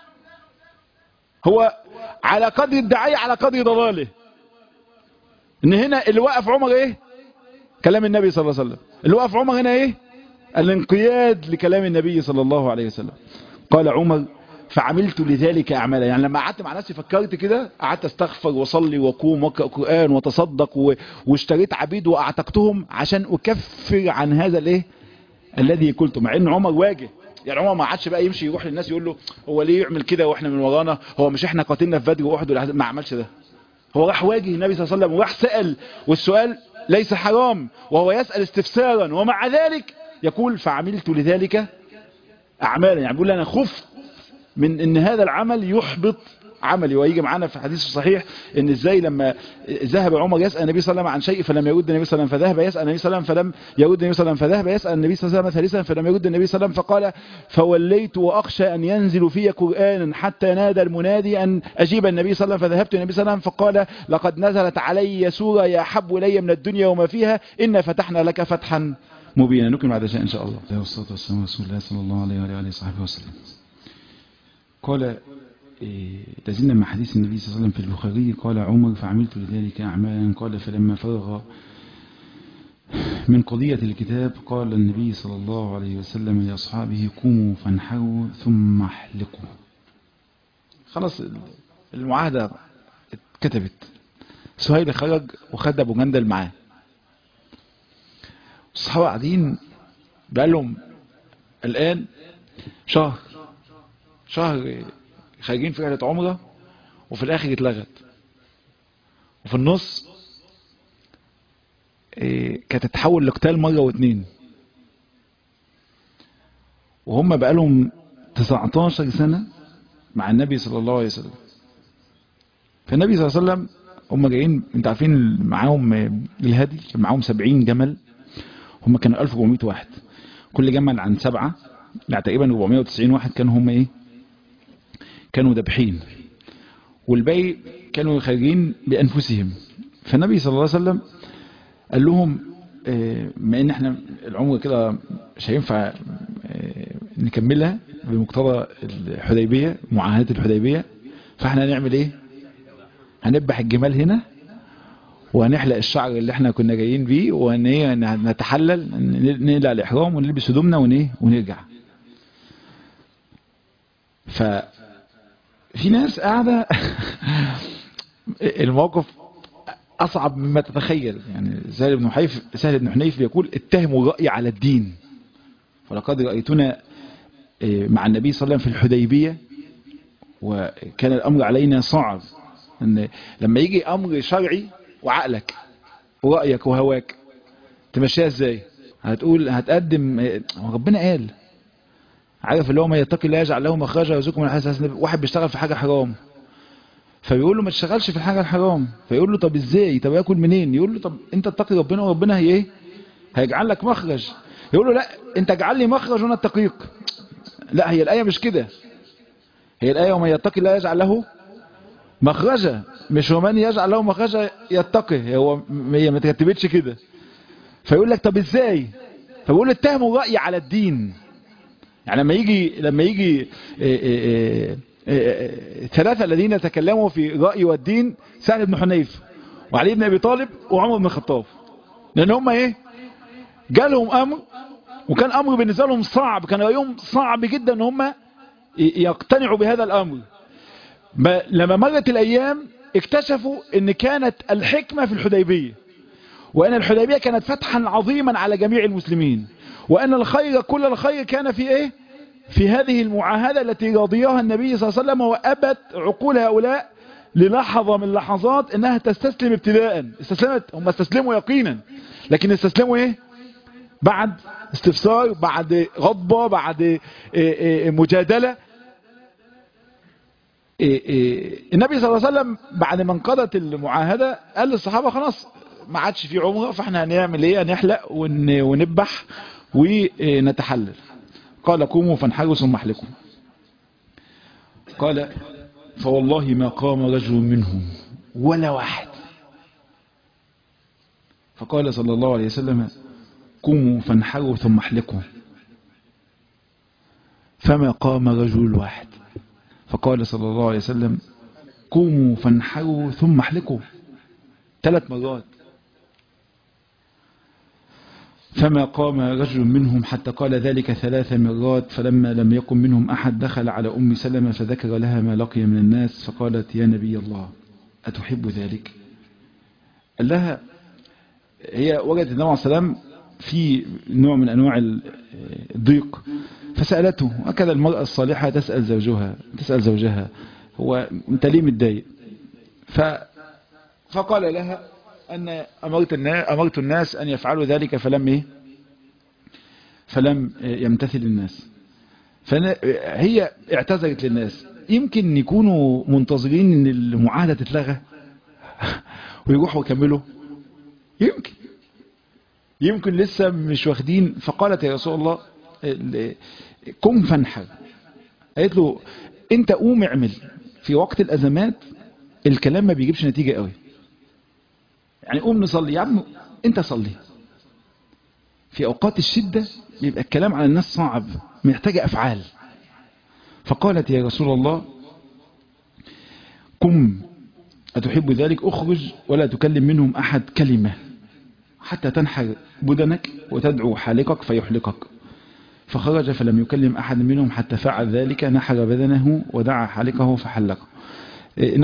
S2: هو على قدر الدعاية على قدر ضلاله ان هنا اللي وقف عمر ايه كلام النبي صلى الله عليه وسلم اللي وقف عمر هنا ايه الانقياد لكلام النبي صلى الله عليه وسلم قال عمر فعملت لذلك اعمالا يعني لما قعدت مع نفسي فكرت كده قعدت استغفر واصلي واقوم واقرا قران واتصدق و... واشتريت عبيد واعتقتهم عشان اكفر عن هذا الايه الذي قلته مع ان عمر واجه يعني عمر ما عادش بقى يمشي يروح للناس يقول له هو ليه يعمل كده واحنا من ورانا هو مش احنا قاتلنا في بدر واحد ما عملش ده هو راح واجه النبي صلى الله عليه وسلم وراح سأل والسؤال ليس حرام وهو يسأل استفسارا ومع ذلك يقول فعملت لذلك أعمالا يعني بيقول أنا خفت من ان هذا العمل يحبط عملي ويجي معانا في حديث صحيح ان ازاي لما ذهب عمر يسأل النبي صلى الله عليه وسلم عن شيء فلم يرد النبي صلى الله عليه وسلم فذهب يسأل النبي صلى الله عليه وسلم فلم يرد النبي صلى الله عليه وسلم فذهب يسأل النبي صلى الله عليه وسلم ثالثا فلم يرد النبي صلى الله عليه وسلم فقال فوليت وأخشى أن ينزل في قرآن حتى نادى المنادي أن أجيب النبي صلى الله عليه وسلم فذهبت النبي صلى الله عليه وسلم فقال لقد نزلت علي سورة يا أحب إلي من الدنيا وما فيها إن فتحنا لك فتحا مبينا نكمل بعد شيء إن شاء الله
S1: الله والصلاة والسلام على رسول الله صلى الله عليه وعلى آله وصحبه وسلم قال لازلنا مع حديث النبي صلى الله عليه وسلم في البخاري قال عمر فعملت لذلك أعمالا قال فلما فرغ من قضية الكتاب قال النبي صلى الله عليه وسلم لأصحابه قوموا فانحروا ثم احلقوا
S2: خلاص المعاهدة اتكتبت سهيل خرج وخد أبو جندل معاه الصحابة قاعدين بقالهم الآن شهر شهر خارجين في رحلة عمرة وفي الآخر اتلغت وفي النص إيه كانت تتحول لقتال مرة واتنين وهم بقالهم 19 سنة مع النبي صلى الله عليه وسلم فالنبي صلى الله عليه وسلم هم جايين انت عارفين معاهم الهدي كان معاهم 70 جمل هم كانوا 1400 واحد كل جمل عن سبعة يعني تقريبا 490 واحد كانوا هم ايه كانوا ذبحين والباقي كانوا خارجين بأنفسهم فالنبي صلى الله عليه وسلم قال لهم ما ان احنا العمر كده مش هينفع نكملها بمقتضى الحديبية معاهدة الحديبية فاحنا هنعمل ايه هنذبح الجمال هنا وهنحلق الشعر اللي احنا كنا جايين بيه ونتحلل نقلع الاحرام ونلبس هدومنا ونرجع ف في ناس قاعدة الموقف أصعب مما تتخيل يعني سهل بن حنيف سهل بن حنيف بيقول اتهموا الرأي على الدين ولقد رأيتنا مع النبي صلى الله عليه وسلم في الحديبية وكان الأمر علينا صعب أن لما يجي أمر شرعي وعقلك ورأيك وهواك تمشيها ازاي هتقول هتقدم ربنا قال عارف اللي هو ما يتقي الله يجعل له مخرجا ويرزقه من حيث واحد بيشتغل في حاجه حرام فبيقول له ما تشتغلش في الحاجه الحرام فيقول له طب ازاي طب ياكل منين يقول له طب انت اتقي ربنا وربنا هي ايه هيجعل لك مخرج يقول له لا انت اجعل لي مخرج وانا اتقيك لا هي الايه مش كده هي الايه ومن يتقي الله يجعل له مخرجا مش ومن يجعل له مخرجا يتقي هو هي ما تكتبتش كده فيقول لك طب ازاي فبيقول اتهموا الراي على الدين يعني لما يجي لما يجي ثلاثة الذين تكلموا في الرأي والدين سهل بن حنيف وعلي بن أبي طالب وعمر بن الخطاب لأن هم إيه جالهم أمر وكان أمر بالنسبة لهم صعب كان رأيهم صعب جدا أن هم يقتنعوا بهذا الأمر لما مرت الأيام اكتشفوا أن كانت الحكمة في الحديبية وأن الحديبية كانت فتحا عظيما على جميع المسلمين وأن الخير كل الخير كان في إيه في هذه المعاهدة التي رضيها النبي صلى الله عليه وسلم وأبت عقول هؤلاء للحظة من اللحظات انها تستسلم ابتداء استسلمت هم استسلموا يقينا لكن استسلموا ايه بعد استفسار بعد غضبة بعد إيه إيه مجادلة إيه النبي صلى الله عليه وسلم بعد ما انقضت المعاهدة قال للصحابة خلاص ما عادش في عمره فاحنا هنعمل ايه هنحلق ون- ونذبح ونتحلل قال قوموا فانحروا ثم احلقوا قال فوالله ما قام رجل منهم ولا واحد فقال صلى الله عليه وسلم قوموا فانحروا ثم احلقوا فما قام رجل واحد فقال صلى الله عليه وسلم قوموا فانحروا ثم احلقوا ثلاث مرات فما قام رجل منهم حتى قال ذلك ثلاث مرات فلما لم يقم منهم أحد دخل على أم سلمة فذكر لها ما لقي من الناس فقالت يا نبي الله أتحب ذلك قال لها هي وجدت النبي عليه السلام في نوع من أنواع الضيق فسألته وكذا المرأة الصالحة تسأل زوجها تسأل زوجها هو انت ليه متضايق ف فقال لها أن أمرت الناس, أمرت الناس أن يفعلوا ذلك فلم إيه فلم يمتثل الناس فهي اعتذرت للناس يمكن يكونوا منتظرين ان المعاهدة تتلغى ويروحوا يكملوا يمكن يمكن لسه مش واخدين فقالت يا رسول الله قم فانحر قالت له انت قوم اعمل في وقت الازمات الكلام ما بيجيبش نتيجة قوي يعني قوم نصلي يا عم انت صلي في اوقات الشدة بيبقى الكلام على الناس صعب محتاجة افعال فقالت يا رسول الله قم أتحب ذلك أخرج ولا تكلم منهم أحد كلمة حتى تنحر بدنك وتدعو حالقك فيحلقك فخرج فلم يكلم أحد منهم حتى فعل ذلك نحر بدنه ودعا حالقه فحلقه